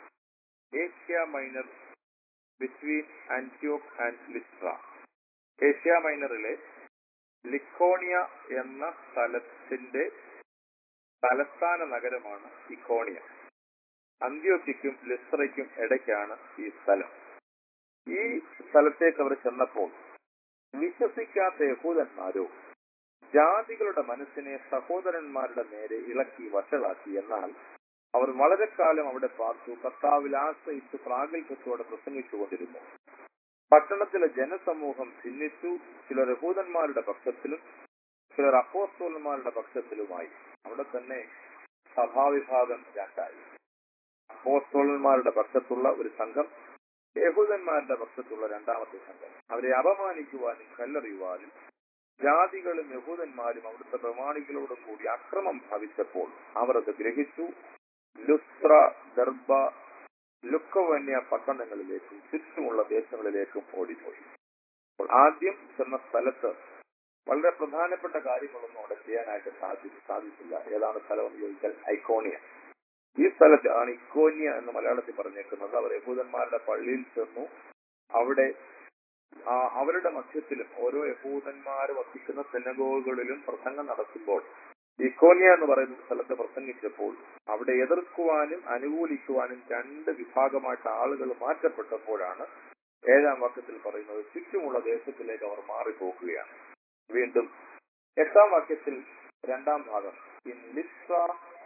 Asia Minor between ആന്റിയോക് ആൻഡ് ലിസ്ട്ര ഏഷ്യ മൈനറിലെ ലിക്കോണിയ എന്ന സ്ഥലത്തിന്റെ തലസ്ഥാന നഗരമാണ് ഇക്കോണിയ അന്ത്യോക്കിക്കും ലിസ്ത്രയ്ക്കും ഇടയ്ക്കാണ് ഈ സ്ഥലം ഈ സ്ഥലത്തേക്ക് അവർ ചെന്നപ്പോൾ വിശ്വസിക്കാത്ത യഹൂദന്മാരോ ജാതികളുടെ മനസ്സിനെ സഹോദരന്മാരുടെ നേരെ ഇളക്കി വഷളാക്കി എന്നാൽ അവർ വളരെ കാലം അവിടെ പാർത്തു കർത്താവിൽ ആശ്രയിച്ച് പ്രാഗൽഭ്യത്തോടെ പ്രസംഗിച്ചുകൊണ്ടിരുന്നു പട്ടണത്തിലെ ജനസമൂഹം ഭിന്നിച്ചു ചിലർ യഹൂദന്മാരുടെ പക്ഷത്തിലും ചിലർ അപ്പോസ്തോലന്മാരുടെ പക്ഷത്തിലുമായി അവിടെ തന്നെ സഭാവിഭാഗം രണ്ടായി അപ്പോസ്തോലന്മാരുടെ പക്ഷത്തുള്ള ഒരു സംഘം യഹൂദന്മാരുടെ പക്ഷത്തുള്ള രണ്ടാമത്തെ സംഘം അവരെ അപമാനിക്കുവാനും കല്ലെറിയുവാനും ജാതികളും യഹൂദന്മാരും അവിടുത്തെ പ്രമാണികളോടും കൂടി അക്രമം ഭാവിച്ചപ്പോൾ അവർ അത് ഗ്രഹിച്ചു ലുസ്ത്ര ദർബ ലുക്കവന്യ പട്ടണങ്ങളിലേക്കും ചുറ്റുമുള്ള ദേശങ്ങളിലേക്കും ഓടിപ്പോയി അപ്പോൾ ആദ്യം ചെന്ന സ്ഥലത്ത് വളരെ പ്രധാനപ്പെട്ട കാര്യങ്ങളൊന്നും അവിടെ ചെയ്യാനായിട്ട് സാധി സാധിച്ചില്ല ഏതാണ് സ്ഥലം എന്ന് ചോദിച്ചാൽ ഐക്കോണിയ ഈ സ്ഥലത്താണ് ഇക്കോനിയ എന്ന് മലയാളത്തിൽ പറഞ്ഞേക്കുന്നത് അവർ യഹൂദന്മാരുടെ പള്ളിയിൽ ചെന്നു അവിടെ ആ, അവരുടെ മധ്യത്തിലും ഓരോ യഹൂദന്മാർ വസിക്കുന്ന സെനഗോകളിലും പ്രസംഗം നടത്തുമ്പോൾ ഇക്കോനിയ എന്ന് പറയുന്ന സ്ഥലത്ത് പ്രസംഗിച്ചപ്പോൾ അവിടെ എതിർക്കുവാനും അനുകൂലിക്കുവാനും രണ്ട് വിഭാഗമായിട്ട് ആളുകൾ മാറ്റപ്പെട്ടപ്പോഴാണ് ഏഴാം വാക്യത്തിൽ പറയുന്നത് ചുറ്റുമുള്ള ദേശത്തിലേക്ക് അവർ മാറിപ്പോക്കുകയാണ് വീണ്ടും എട്ടാം വാക്യത്തിൽ രണ്ടാം ഭാഗം in Lystra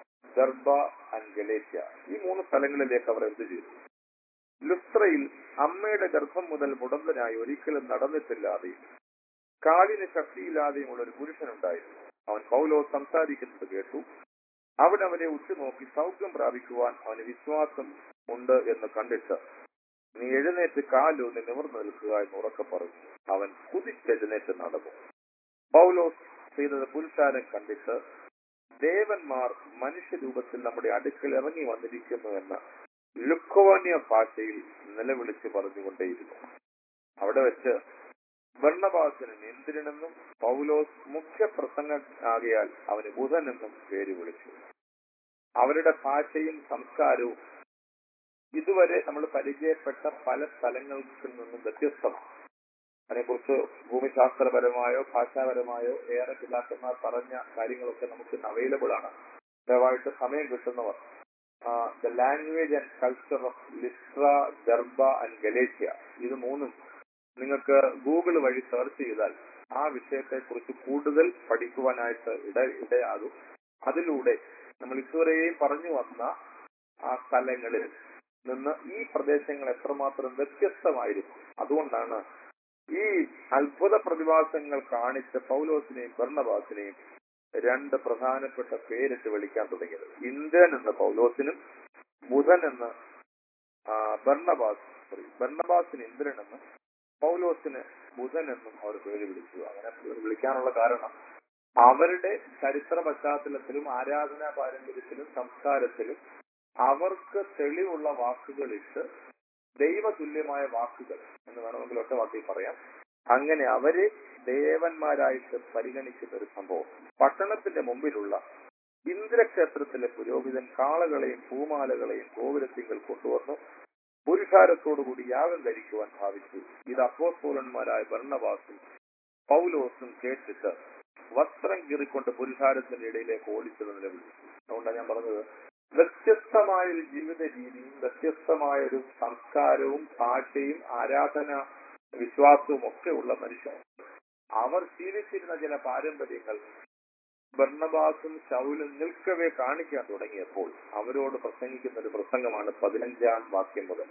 Derbe and Galatia ഈ മൂന്ന് സ്ഥലങ്ങളിലേക്ക് അവർ എന്ത് ചെയ്തു ലുസ്ത്രയിൽ അമ്മയുടെ ഗർഭം മുതൽ മുടന്തനായി ഒരിക്കലും നടന്നിട്ടില്ലാതെയും കാലിന് ശക്തിയില്ലാതെയുമുള്ള ഒരു പുരുഷനുണ്ടായിരുന്നു അവൻ പൗലോ സംസാരിക്കുന്നത് കേട്ടു അവൻ അവനെ ഉറ്റുനോക്കി സൗഖ്യം പ്രാപിക്കുവാൻ അവന് വിശ്വാസം ഉണ്ട് എന്ന് കണ്ടിട്ട് നീ എഴുന്നേറ്റ് കാലൂന്ന് നിവർന്നു നിൽക്കുക എന്ന് ഉറക്കെ പറഞ്ഞു അവൻ കുതിച്ചെഴുന്നേറ്റ് നടന്നു പൗലോസ് ചെയ്തത് പുരുഷാരം കണ്ടിട്ട് ദേവന്മാർ മനുഷ്യരൂപത്തിൽ നമ്മുടെ അടുക്കൽ ഇറങ്ങി വന്നിരിക്കുന്നു എന്ന് ലുക്കോനിയ ഭാഷയിൽ നിലവിളിച്ച് പറഞ്ഞുകൊണ്ടേയിരുന്നു അവിടെ വെച്ച് ബർണബാസിന് ഇന്ദ്രനെന്നും പൗലോസ് മുഖ്യ പ്രസംഗ ആകയാൽ അവന് ബുധൻ എന്നും പേര് വിളിച്ചു അവരുടെ ഭാഷയും സംസ്കാരവും ഇതുവരെ നമ്മൾ പരിചയപ്പെട്ട പല സ്ഥലങ്ങളിൽ നിന്നും വ്യത്യസ്തമാണ് അതിനെക്കുറിച്ച് ഭൂമിശാസ്ത്രപരമായോ ഭാഷാപരമായോ ഏറെ പിതാക്കന്മാർ പറഞ്ഞ കാര്യങ്ങളൊക്കെ നമുക്ക് അവൈലബിൾ ആണ് ദയവായിട്ട് സമയം കിട്ടുന്നവർ the language and culture of Lystra Derbe and Galatia ഇത് മൂന്നും നിങ്ങൾക്ക് ഗൂഗിൾ വഴി സെർച്ച് ചെയ്താൽ ആ വിഷയത്തെ കുറിച്ച് കൂടുതൽ പഠിക്കുവാനായിട്ട് ഇട ഇടയാകും അതിലൂടെ നമ്മൾ ഇതുവരെയും പറഞ്ഞു വന്ന ആ സ്ഥലങ്ങളിൽ നിന്ന് ഈ പ്രദേശങ്ങൾ എത്രമാത്രം വ്യത്യസ്തമായിരുന്നു അതുകൊണ്ടാണ് ഈ അത്ഭുത പ്രതിഭാസങ്ങൾ കാണിച്ച പൗലോസിനെയും ഭർണബാസിനെയും രണ്ട് പ്രധാനപ്പെട്ട പേരിട്ട് വിളിക്കാൻ തുടങ്ങിയത് ഇന്ദ്രൻ എന്ന പൗലോസിനും ബുധൻ എന്ന ആ, ബർണബാസ് sorry, ബർണബാസിന് ഇന്ദ്രൻ എന്നും പൗലോസിന് ബുധൻ എന്നും അവർ പേര് വിളിച്ചു അങ്ങനെ പേര് വിളിക്കാനുള്ള കാരണം അവരുടെ ചരിത്ര പശ്ചാത്തലത്തിലും ആരാധനാ പാരമ്പര്യത്തിലും സംസ്കാരത്തിലും അവർക്ക് തെളിവുള്ള വാക്കുകളിട്ട് ദൈവതുല്യമായ വാക്കുകൾ എന്ന് വേണമെങ്കിൽ ഒറ്റ വാക്കിൽ പറയാം അങ്ങനെ അവരെ ദേവന്മാരായിട്ട് പരിഗണിക്കുന്ന ഒരു സംഭവം പട്ടണത്തിന്റെ മുമ്പിലുള്ള ഇന്ദ്രക്ഷേത്രത്തിലെ പുരോഹിതൻ കാളകളെയും പൂമാലകളെയും ഗോപുരത്തിങ്കൽ കൊണ്ടുവന്നു പുരുഷാരത്തോടുകൂടി യാഗം കഴിക്കുവാൻ ഭാവിച്ചു ഇത് അപ്പോസ്തോലന്മാരായ ഭരണവാസും പൗലോസും കേട്ടിട്ട് വസ്ത്രം കീറിക്കൊണ്ട് പുരുഷാരത്തിന്റെ ഇടയിലേക്ക് ഓടിച്ചത് നിലവിളിച്ചു അതുകൊണ്ടാണ് ഞാൻ പറഞ്ഞത് വ്യത്യസ്തമായ ഒരു ജീവിത രീതിയും വ്യത്യസ്തമായ ഒരു സംസ്കാരവും ഭാഷയും ആരാധന വിശ്വാസവും ഒക്കെ ഉള്ള മനുഷ്യർ അവർ ശീലിച്ചിരുന്ന ചില പാരമ്പര്യങ്ങൾ ഭർണബാസും ശൗലും നിൽക്കവേ കാണിക്കാൻ തുടങ്ങിയപ്പോൾ അവരോട് പ്രസംഗിക്കുന്ന ഒരു പ്രസംഗമാണ് പതിനഞ്ചാം വാക്യം മുതൽ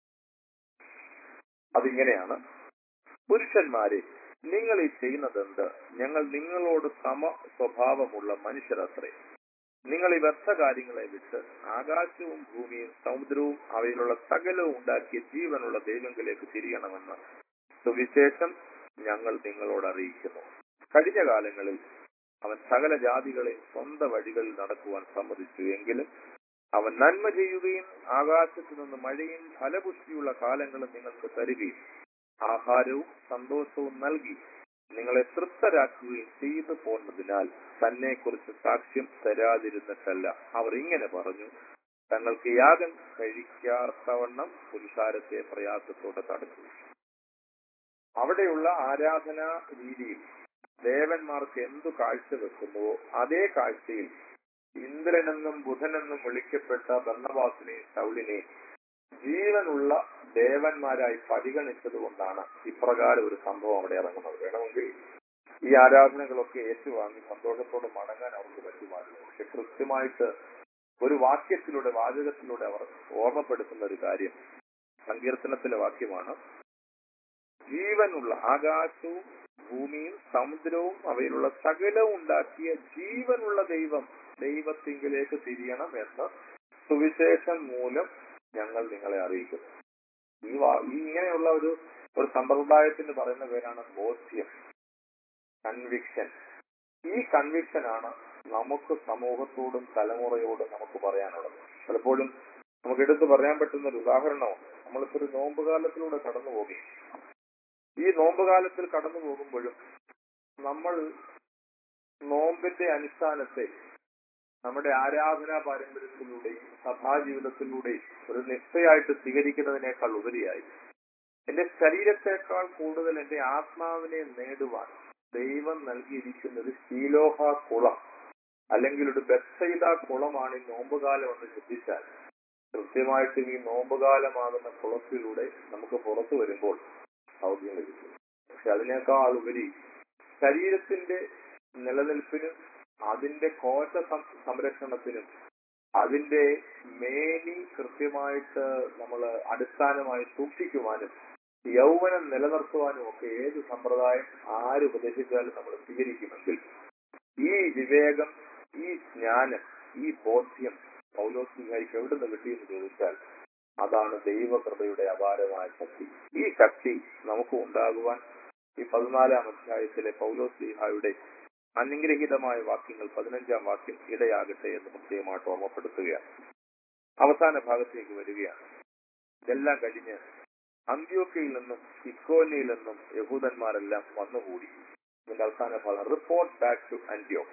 അതിങ്ങനെയാണ് പുരുഷന്മാരെ നിങ്ങൾ ഈ ചെയ്യുന്നതെന്ത് ഞങ്ങൾ നിങ്ങളോട് സമ സ്വഭാവമുള്ള മനുഷ്യരത്രേ നിങ്ങൾ ഈ വ്യർത്ഥ കാര്യങ്ങളെ വിട്ട് ആകാശവും ഭൂമിയും സമുദ്രവും അവയിലുള്ള സകലവും ഉണ്ടാക്കിയ ജീവനുള്ള ദൈവങ്ങളിലേക്ക് തിരിയണമെന്ന് സുവിശേഷം ഞങ്ങൾ നിങ്ങളോട് അറിയിക്കുന്നു കഴിഞ്ഞ കാലങ്ങളിൽ അവൻ സകല ജാതികളെ സ്വന്തം വഴികളിൽ നടക്കുവാൻ സമ്മതിച്ചു എങ്കിലും അവൻ നന്മ ചെയ്യുകയും ആകാശത്തു നിന്ന് മഴയും ഫലപുഷ്ടിയുള്ള കാലങ്ങളും നിങ്ങൾക്ക് തരികയും ആഹാരവും സന്തോഷവും നൽകി നിങ്ങളെ തൃപ്തരാക്കുകയും ചെയ്തു പോന്നതിനാൽ തന്നെ കുറിച്ച് സാക്ഷ്യം തരാതിരുന്നിട്ടല്ല അവർ ഇങ്ങനെ പറഞ്ഞു തങ്ങൾക്ക് യാഗം കഴിക്കാത്തവണ്ണം പുരുഷാരത്തെ പ്രയാസത്തോടെ തടുത്തു അവിടെയുള്ള ആരാധനാ രീതിയിൽ ദേവന്മാർക്ക് എന്തു കാഴ്ചവെക്കുന്നുവോ അതേ കാഴ്ചയിൽ ഇന്ദ്രനെന്നും ബുധനെന്നും വിളിക്കപ്പെട്ട ബർണവാസിനെയും ശൗലിനെയും ജീവനുള്ള ദേവന്മാരായി പരിഗണിച്ചത് കൊണ്ടാണ് ഇപ്രകാരം ഒരു സംഭവം അവിടെ ഇറങ്ങുന്നത് വേണമെങ്കിൽ ഈ ആരാധനകളൊക്കെ ഏറ്റുവാങ്ങി സന്തോഷത്തോടെ മടങ്ങാൻ അവർക്ക് പറ്റുമായിരുന്നു പക്ഷെ കൃത്യമായിട്ട് ഒരു വാക്യത്തിലൂടെ വാചകത്തിലൂടെ അവർ ഓർമ്മപ്പെടുത്തുന്ന ഒരു കാര്യം സങ്കീർത്തനത്തിലെ വാക്യമാണ് ജീവനുള്ള ആകാശവും ഭൂമിയും സമുദ്രവും അവയിലുള്ള സകലവും ഉണ്ടാക്കിയ ജീവനുള്ള ദൈവം ദൈവത്തിങ്കിലേക്ക് തിരിയണം എന്ന് സുവിശേഷം മൂലം ഞങ്ങൾ നിങ്ങളെ അറിയിക്കുന്നു ഈ വാ- ഈ ഇങ്ങനെയുള്ള ഒരു ഒരു സമ്പ്രദായത്തിന് പറയുന്ന പേരാണ് ബോധ്യം കൺവിക്ഷൻ ഈ കൺവിക്ഷൻ ആണ് നമുക്ക് സമൂഹത്തോടും തലമുറയോടും നമുക്ക് പറയാനുള്ളത് പലപ്പോഴും നമുക്ക് എടുത്തു പറയാൻ പറ്റുന്ന ഒരു ഉദാഹരണമാണ് നമ്മളിപ്പോ ഒരു നോമ്പുകാലത്തിലൂടെ കടന്നു പോകുകയും ഈ നോമ്പുകാലത്തിൽ കടന്നു പോകുമ്പോഴും നമ്മൾ നോമ്പിന്റെ അനുഷ്ഠാനത്തെ നമ്മുടെ ആരാധനാ പാരമ്പര്യത്തിലൂടെയും സഭാജീവിതത്തിലൂടെയും ഒരു നിഷ്ഠയായിട്ട് സ്വീകരിക്കുന്നതിനേക്കാൾ ഉപരിയായി എന്റെ ശരീരത്തെക്കാൾ കൂടുതൽ എന്റെ ആത്മാവിനെ നേടുവാൻ ദൈവം നൽകിയിരിക്കുന്ന ഒരു ശീലോഹ കുളം അല്ലെങ്കിൽ ഒരു ബെത്സൈദ കുളമാണ് ഈ നോമ്പുകാലം എന്ന് ചിന്തിച്ചാൽ കൃത്യമായിട്ടും ഈ നോമ്പുകാലമാകുന്ന കുളത്തിലൂടെ നമുക്ക് പുറത്തു വരുമ്പോൾ സൗഖ്യം ലഭിക്കും പക്ഷെ അതിനേക്കാൾ ഉപരി ശരീരത്തിന്റെ നിലനിൽപ്പിനും അതിന്റെ കോശ സം- സംരക്ഷണത്തിനും അതിന്റെ മേനി കൃത്യമായിട്ട് നമ്മൾ അടിസ്ഥാനമായി സൂക്ഷിക്കുവാനും യൗവനം നിലനിർത്തുവാനും ഒക്കെ ഏത് സമ്പ്രദായം ആര് ഉപദേശിച്ചാലും നമ്മൾ സ്വീകരിക്കുമെങ്കിൽ ഈ വിവേകം ഈ ജ്ഞാനം ഈ ബോധ്യം പൗലോസിംഹായിക്ക് എവിടുന്ന് കിട്ടിയെന്ന് ചോദിച്ചാൽ അതാണ് ദൈവകൃപയുടെ അപാരമായ ശക്തി ഈ ശക്തി നമുക്ക് ഉണ്ടാകുവാൻ ഈ പതിനാലാം അധ്യായത്തിലെ പൗലോസ് ലീഹായുടെ അനുഗ്രഹീതമായ വാക്യങ്ങൾ പതിനഞ്ചാം വാക്യം ഇടയാകട്ടെ എന്ന് പ്രത്യേകമായിട്ട് ഓർമ്മപ്പെടുത്തുകയാണ് അവസാന ഭാഗത്തേക്ക് വരികയാണ് ഇതെല്ലാം കഴിഞ്ഞ് അന്ത്യോക്കയിൽ നിന്നും ഇക്കോന്യയിൽ നിന്നും യഹൂദന്മാരെല്ലാം വന്നുകൂടി ഇതിന്റെ അവസാന ഭാഗം റിപ്പോർട്ട് ബാക്ക് ടു അന്ത്യോക്ക്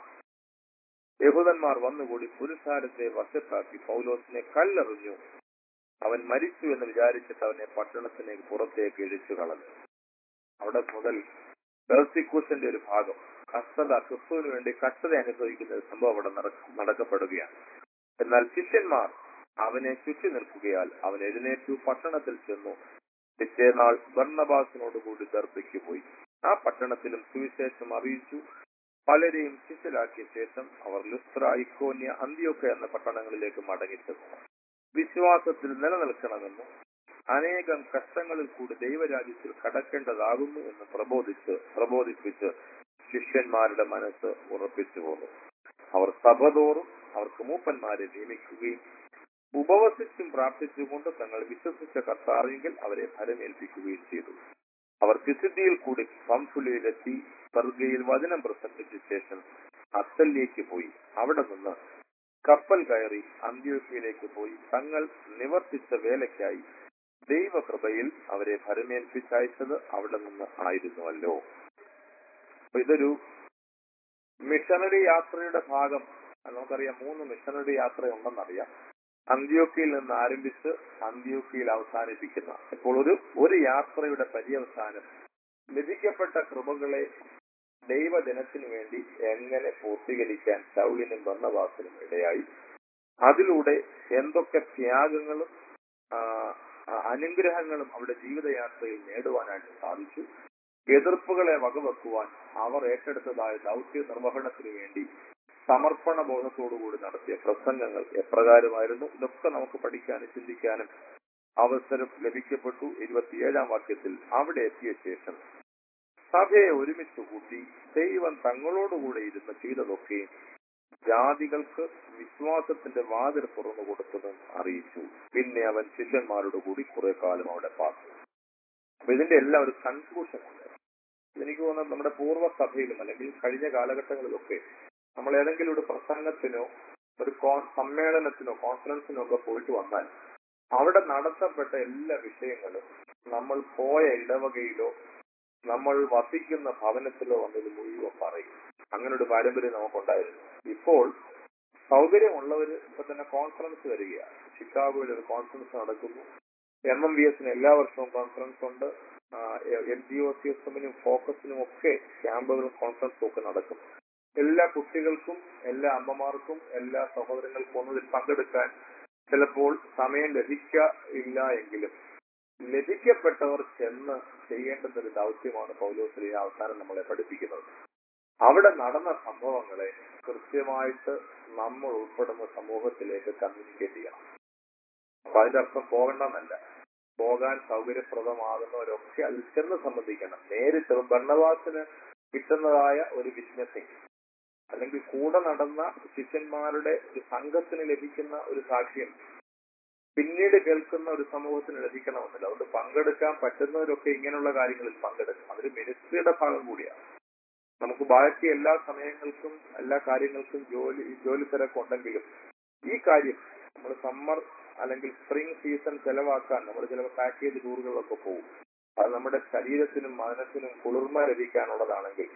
യഹൂദന്മാർ വന്നുകൂടി പുരുഷാരത്തെ വശത്താക്കി പൗലോസിനെ കല്ലെറിഞ്ഞു അവൻ മരിച്ചു എന്ന് വിചാരിച്ചിട്ട് അവനെ പട്ടണത്തിന് പുറത്തേക്ക് ഇഴിച്ചു കളഞ്ഞു അവിടെ മുതൽ പെർസിക്യൂഷന്റെ ഒരു ഭാഗം കഷ്ടത ക്രിസ്തുവിന് വേണ്ടി കഷ്ടത അനുഭവിക്കുന്ന ഒരു സംഭവം അവിടെ നടക്ക- നടക്കപ്പെടുകയാണ് എന്നാൽ ശിഷ്യന്മാർ അവനെ ചുറ്റി നിൽക്കുകയാൽ അവൻ എഴുന്നേറ്റു പട്ടണത്തിൽ ചെന്നു പിറ്റേനാൾ ബർണബാസിനോട് കൂടി ദർബയ്ക്ക് പോയി ആ പട്ടണത്തിലും സുവിശേഷം അറിയിച്ചു പലരെയും ശിഷ്യരാക്കിയ ശേഷം അവർ ലുസ്ത്ര ഇക്കോന്യ അന്ത്യോക്ക എന്ന പട്ടണങ്ങളിലേക്ക് മടങ്ങിച്ചെന്നു വിശ്വാസത്തിൽ നിലനിൽക്കണമെന്നും അനേകം കഷ്ടങ്ങളിൽ കൂടി ദൈവരാജ്യത്തിൽ കടക്കേണ്ടതാകുന്നു എന്ന് പ്രബോധിച്ച് പ്രബോധിപ്പിച്ച് ശിഷ്യന്മാരുടെ മനസ്സ് ഉറപ്പിച്ചു പോന്നു അവർ സഭതോറും അവർക്ക് മൂപ്പന്മാരെ നിയമിക്കുകയും ഉപവസിച്ചും പ്രാർത്ഥിച്ചുകൊണ്ട് തങ്ങൾ വിശ്വസിച്ച കർത്താവെങ്കിൽ അവരെ ഫലമേൽപ്പിക്കുകയും ചെയ്തു അവർ വിശുദ്ധിയിൽ കൂടി പംഫുലിയിലെത്തി സ്വർഗയിൽ വചനം പ്രസംഗിച്ച ശേഷം അത്തല്ലേക്ക് പോയി അവിടെ നിന്ന് കപ്പൽ കയറി അന്ത്യോക്യയിലേക്ക് പോയി തങ്ങൾ നിവർത്തിച്ച വേലയ്ക്കായി ദൈവകൃപയിൽ അവരെ ഭരമേൽപ്പിച്ചയച്ചത് അവിടെ നിന്ന് ആയിരുന്നുവല്ലോ അപ്പൊ ഇതൊരു മിഷണറി യാത്രയുടെ ഭാഗം നമുക്കറിയാം മൂന്ന് മിഷണറി യാത്രയുണ്ടെന്നറിയാം അന്ത്യോക്കയിൽ നിന്ന് ആരംഭിച്ച് അന്ത്യോക്കയിൽ അവസാനിപ്പിക്കുന്ന ഇപ്പോൾ ഒരു ഒരു യാത്രയുടെ പര്യവസാനം ലഭിക്കപ്പെട്ട കൃപകളെ ദൈവജനത്തിനു വേണ്ടി എങ്ങനെ പൂർത്തീകരിക്കാൻ ശൗലിനും ബന്ധവാസിനും ഇടയായി അതിലൂടെ എന്തൊക്കെ ത്യാഗങ്ങളും ആ, ആ, അനുഗ്രഹങ്ങളും അവരുടെ ജീവിതയാത്രയിൽ നേടുവാനായിട്ട് സാധിച്ചു എതിർപ്പുകളെ വകവെക്കുവാൻ അവർ ഏറ്റെടുത്തതായ ദൗത്യ നിർവഹണത്തിനു വേണ്ടി സമർപ്പണ ബോധത്തോടുകൂടി നടത്തിയ പ്രസംഗങ്ങൾ എപ്രകാരമായിരുന്നു ഇതൊക്കെ നമുക്ക് പഠിക്കാനും ചിന്തിക്കാനും അവസരം ലഭിക്കപ്പെട്ടു ഇരുപത്തിയേഴാം വാക്യത്തിൽ അവിടെ എത്തിയ ശേഷം സഭയെ ഒരുമിച്ച് കൂട്ടി ദൈവം തങ്ങളോടുകൂടെ ഇരുന്ന് ചെയ്തതൊക്കെയും ജാതികൾക്ക് വിശ്വാസത്തിന്റെ വാതിൽ തുറന്നു കൊടുത്തതും അറിയിച്ചു പിന്നെ അവൻ ശിഷ്യന്മാരോട് കൂടി കുറെ കാലം അവിടെ പാർത്തു അപ്പൊ ഇതിന്റെ എല്ലാം ഒരു കൺക്ലൂഷൻ ഉണ്ട് എനിക്ക് തോന്നുന്നത് നമ്മുടെ പൂർവ്വ സഭയിലും അല്ലെങ്കിൽ കഴിഞ്ഞ കാലഘട്ടങ്ങളിലൊക്കെ നമ്മൾ ഏതെങ്കിലും ഒരു പ്രസംഗത്തിനോ ഒരു കോ- സമ്മേളനത്തിനോ കോൺഫറൻസിനോ ഒക്കെ പോയിട്ട് വന്നാൽ അവിടെ നടത്തപ്പെട്ട എല്ലാ വിഷയങ്ങളും നമ്മൾ പോയ ഇടവകയിലോ നമ്മൾ വസിക്കുന്ന ഭവനത്തിലോ വന്നത് മുഴുവൻ പറയും അങ്ങനെ ഒരു പാരമ്പര്യം നമുക്കുണ്ടായിരുന്നു ഇപ്പോൾ സൗകര്യമുള്ളവര് ഇപ്പൊ തന്നെ കോൺഫറൻസ് വരികയാണ് ചിക്കാഗോയിൽ ഒരു കോൺഫറൻസ് നടക്കുന്നു എം എം ബി എസിന് എല്ലാ വർഷവും കോൺഫറൻസ് ഉണ്ട് M G O C S എമ്മിനും ഫോക്കസിനും ഒക്കെ ക്യാമ്പുകളും കോൺഫറൻസും ഒക്കെ നടക്കും എല്ലാ കുട്ടികൾക്കും എല്ലാ അമ്മമാർക്കും എല്ലാ സഹോദരങ്ങൾക്കും ഒന്നും ഇതിൽ പങ്കെടുക്കാൻ ചിലപ്പോൾ സമയം ലഭിക്കില്ല എങ്കിലും ലഭിക്കപ്പെട്ടവർ ചെന്ന് ചെയ്യേണ്ടുന്ന ഒരു ദൗത്യമാണ് പൗലോസിലെ അവസാനം നമ്മളെ പഠിപ്പിക്കുന്നത് അവിടെ നടന്ന സംഭവങ്ങളെ കൃത്യമായിട്ട് നമ്മൾ ഉൾപ്പെടുന്ന സമൂഹത്തിലേക്ക് കമ്മ്യൂണിക്കേറ്റ് ചെയ്യണം അപ്പൊ അതിന്റെ അർത്ഥം പോകണമെന്നല്ല പോകാൻ സൗകര്യപ്രദമാകുന്നവരൊക്കെ അതിൽ ചെന്ന് സംബന്ധിക്കണം നേരിട്ട് ഭരണവാസിന് കിട്ടുന്നതായ ഒരു വിറ്റ്നസിങ് അല്ലെങ്കിൽ കൂടെ നടന്ന ശിഷ്യന്മാരുടെ ഒരു സംഘത്തിന് ലഭിക്കുന്ന ഒരു സാക്ഷ്യം പിന്നീട് കേൾക്കുന്ന ഒരു സമൂഹത്തിന് ലഭിക്കണമെന്നില്ല അതുകൊണ്ട് പങ്കെടുക്കാൻ പറ്റുന്നവരൊക്കെ ഇങ്ങനെയുള്ള കാര്യങ്ങളിൽ പങ്കെടുക്കും അതൊരു മിനിസ്ട്രിയുടെ ഭാഗം കൂടിയാണ് നമുക്ക് ബാക്കി എല്ലാ സമയങ്ങൾക്കും എല്ലാ കാര്യങ്ങൾക്കും ജോലി ജോലി തിരക്കുണ്ടെങ്കിലും ഈ കാര്യം നമ്മൾ സമ്മർ അല്ലെങ്കിൽ സ്പ്രിംഗ് സീസൺ ചെലവാക്കാൻ നമ്മൾ ചില പാക്കേജ് ടൂറുകളിലൊക്കെ പോകും അത് നമ്മുടെ ശരീരത്തിനും മനസ്സിനും കുളിർമ ലഭിക്കാനുള്ളതാണെങ്കിൽ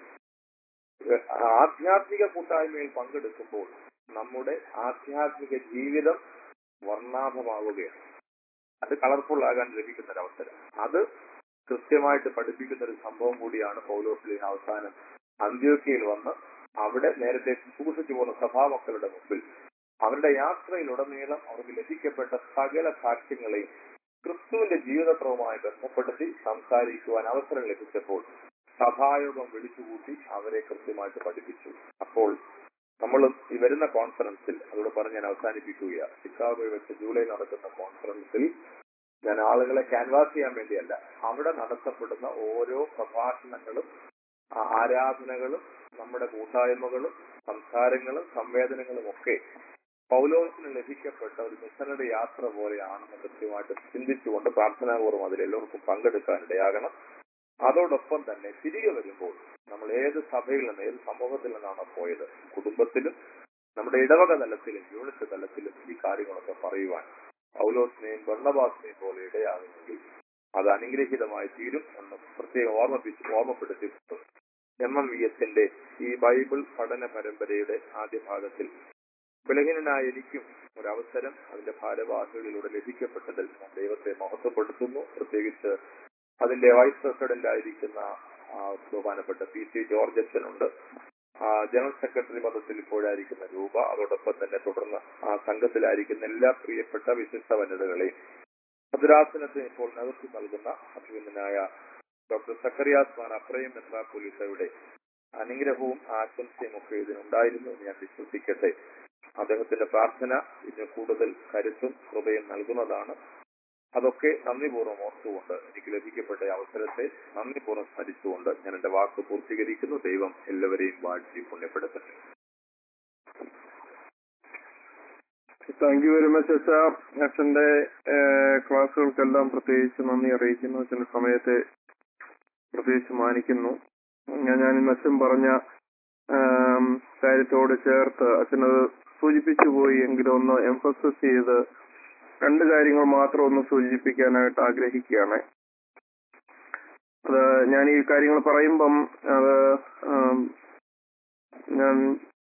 ഏഹ് ആധ്യാത്മിക കൂട്ടായ്മയിൽ പങ്കെടുക്കുമ്പോൾ നമ്മുടെ ആധ്യാത്മിക ജീവിതം വർണ്ണാഭമാവുകയാണ് അത് കളർഫുൾ ആകാൻ ലഭിക്കുന്ന ഒരു അവസരം അത് കൃത്യമായിട്ട് പഠിപ്പിക്കുന്ന ഒരു സംഭവം കൂടിയാണ് പൗലോസിലെ അവസാനം അന്ത്യോക്കയിൽ വന്ന് അവിടെ നേരത്തെ സൂക്ഷിച്ചു പോകുന്ന സഭാമക്കളുടെ മുമ്പിൽ അവരുടെ യാത്രയിലുടനീളം അവർക്ക് ലഭിക്കപ്പെട്ട സകല സാക്ഷ്യങ്ങളെയും ക്രിസ്തുവിന്റെ ജീവിതക്രമവുമായി ബന്ധപ്പെടുത്തി സംസാരിക്കുവാൻ അവസരം ലഭിച്ചപ്പോൾ സഭായോഗം വിളിച്ചുകൂട്ടി അവരെ കൃത്യമായിട്ട് പഠിപ്പിച്ചു അപ്പോൾ നമ്മൾ ഈ വരുന്ന കോൺഫറൻസിൽ അതോട് പറഞ്ഞ് ഞാൻ അവസാനിപ്പിക്കുകയാണ് ചിക്കാഗോയിൽ വെച്ച് ജൂലൈ നടക്കുന്ന കോൺഫറൻസിൽ ഞാൻ ആളുകളെ ക്യാൻവാസ് ചെയ്യാൻ വേണ്ടിയല്ല അവിടെ നടത്തപ്പെടുന്ന ഓരോ പ്രഭാഷണങ്ങളും ആ ആരാധനകളും നമ്മുടെ കൂട്ടായ്മകളും സംസാരങ്ങളും സംവേദനങ്ങളും ഒക്കെ പൗലോസിന് ലഭിക്കപ്പെട്ട ഒരു മിഷനറി യാത്ര പോലെയാണെന്ന് കൃത്യമായിട്ട് ചിന്തിച്ചുകൊണ്ട് പ്രാർത്ഥനാപൂർവ്വം അതിൽ എല്ലാവർക്കും പങ്കെടുക്കാൻ ഇടയാകണം അതോടൊപ്പം തന്നെ തിരികെ വരുമ്പോൾ നമ്മൾ ഏത് സഭയിൽ നിന്ന് ഏത് സമൂഹത്തിൽ നിന്നാണോ പോയത് കുടുംബത്തിലും നമ്മുടെ ഇടവക തലത്തിലും യൂണിറ്റ് തലത്തിലും ഈ കാര്യങ്ങളൊക്കെ പറയുവാൻ പൗലോസിനെയും ബർണബാസിനെയും പോലെ ഇടയാകുമെങ്കിൽ അത് അനുഗ്രഹീതമായി തീരും എന്ന് പ്രത്യേകം ഓർമ്മിപ്പിച്ച് ഓർമ്മപ്പെടുത്തിയിട്ടുണ്ട് എം എം വി എസിന്റെ ഈ ബൈബിൾ പഠന പരമ്പരയുടെ ആദ്യ ഭാഗത്തിൽ ബലഹീനനായ എനിക്കും ഒരവസരം അതിന്റെ ഭാരവാഹികളിലൂടെ ലഭിക്കപ്പെട്ടതിൽ ഞാൻ ദൈവത്തെ മഹത്വപ്പെടുത്തുന്നു പ്രത്യേകിച്ച് അതിന്റെ വൈസ് പ്രസിഡന്റ് ആയിരിക്കുന്ന ആ, ബഹുമാനപ്പെട്ട പി സി ജോർജ് അച്ഛനുണ്ട് ആ, ജനറൽ സെക്രട്ടറി പദത്തിൽ ഇപ്പോഴായിരിക്കുന്ന രൂപ അതോടൊപ്പം തന്നെ തുടർന്ന് ആ സംഘത്തിലായിരിക്കുന്ന എല്ലാ പ്രിയപ്പെട്ട വിശിഷ്ട വനിതകളെയും ഭദ്രാസനത്തിന് ഇപ്പോൾ നേതൃത്വം നൽകുന്ന അഭിനന്ദനായ ഡോക്ടർ സക്കറിയാസ് മാൻ അപ്രയം മെത്രാപ്പൊലീസയുടെ അനുഗ്രഹവും ആശംസയും ഒക്കെ ഇതിനുണ്ടായിരുന്നു എന്ന് ഞാൻ വിശ്വസിക്കട്ടെ അദ്ദേഹത്തിന്റെ പ്രാർത്ഥന ഇതിന് കൂടുതൽ കരുത്തും കൃപയും നൽകുന്നതാണ് അതൊക്കെ നന്ദിപൂർവ്വം ഓർത്തുകൊണ്ട് എനിക്ക് ലഭിക്കപ്പെട്ട ഈ അവസരത്തെ നന്ദിപൂർവ്വം സ്മരിച്ചുകൊണ്ട് ഞാൻ എന്റെ വാക്ക് പൂർത്തീകരിക്കുന്നു ദൈവം എല്ലാവരെയും വാഴ്ത്തി പുണ്യപ്പെടുത്തട്ടെ താങ്ക് യു വെരി മച്ച് അച്ഛ അച്ഛന്റെ ക്ലാസ്സുകൾക്കെല്ലാം പ്രത്യേകിച്ച് നന്ദി അറിയിക്കുന്നു അച്ഛന്റെ സമയത്തെ പ്രത്യേകിച്ച് മാനിക്കുന്നു ഞാൻ ഞാൻ ഇന്ന് അച്ഛൻ പറഞ്ഞ ആം, കാര്യത്തോട് ചേർത്ത് അച്ഛനത് സൂചിപ്പിച്ചു പോയി എങ്കിലും ഒന്ന് എംഫസസ് ചെയ്ത് രണ്ട് കാര്യങ്ങൾ മാത്രം ഒന്ന് സൂചിപ്പിക്കാനായിട്ട് ആഗ്രഹിക്കുകയാണ് അത് ഞാൻ ഈ കാര്യങ്ങൾ പറയുമ്പം അത് ആം, ഞാൻ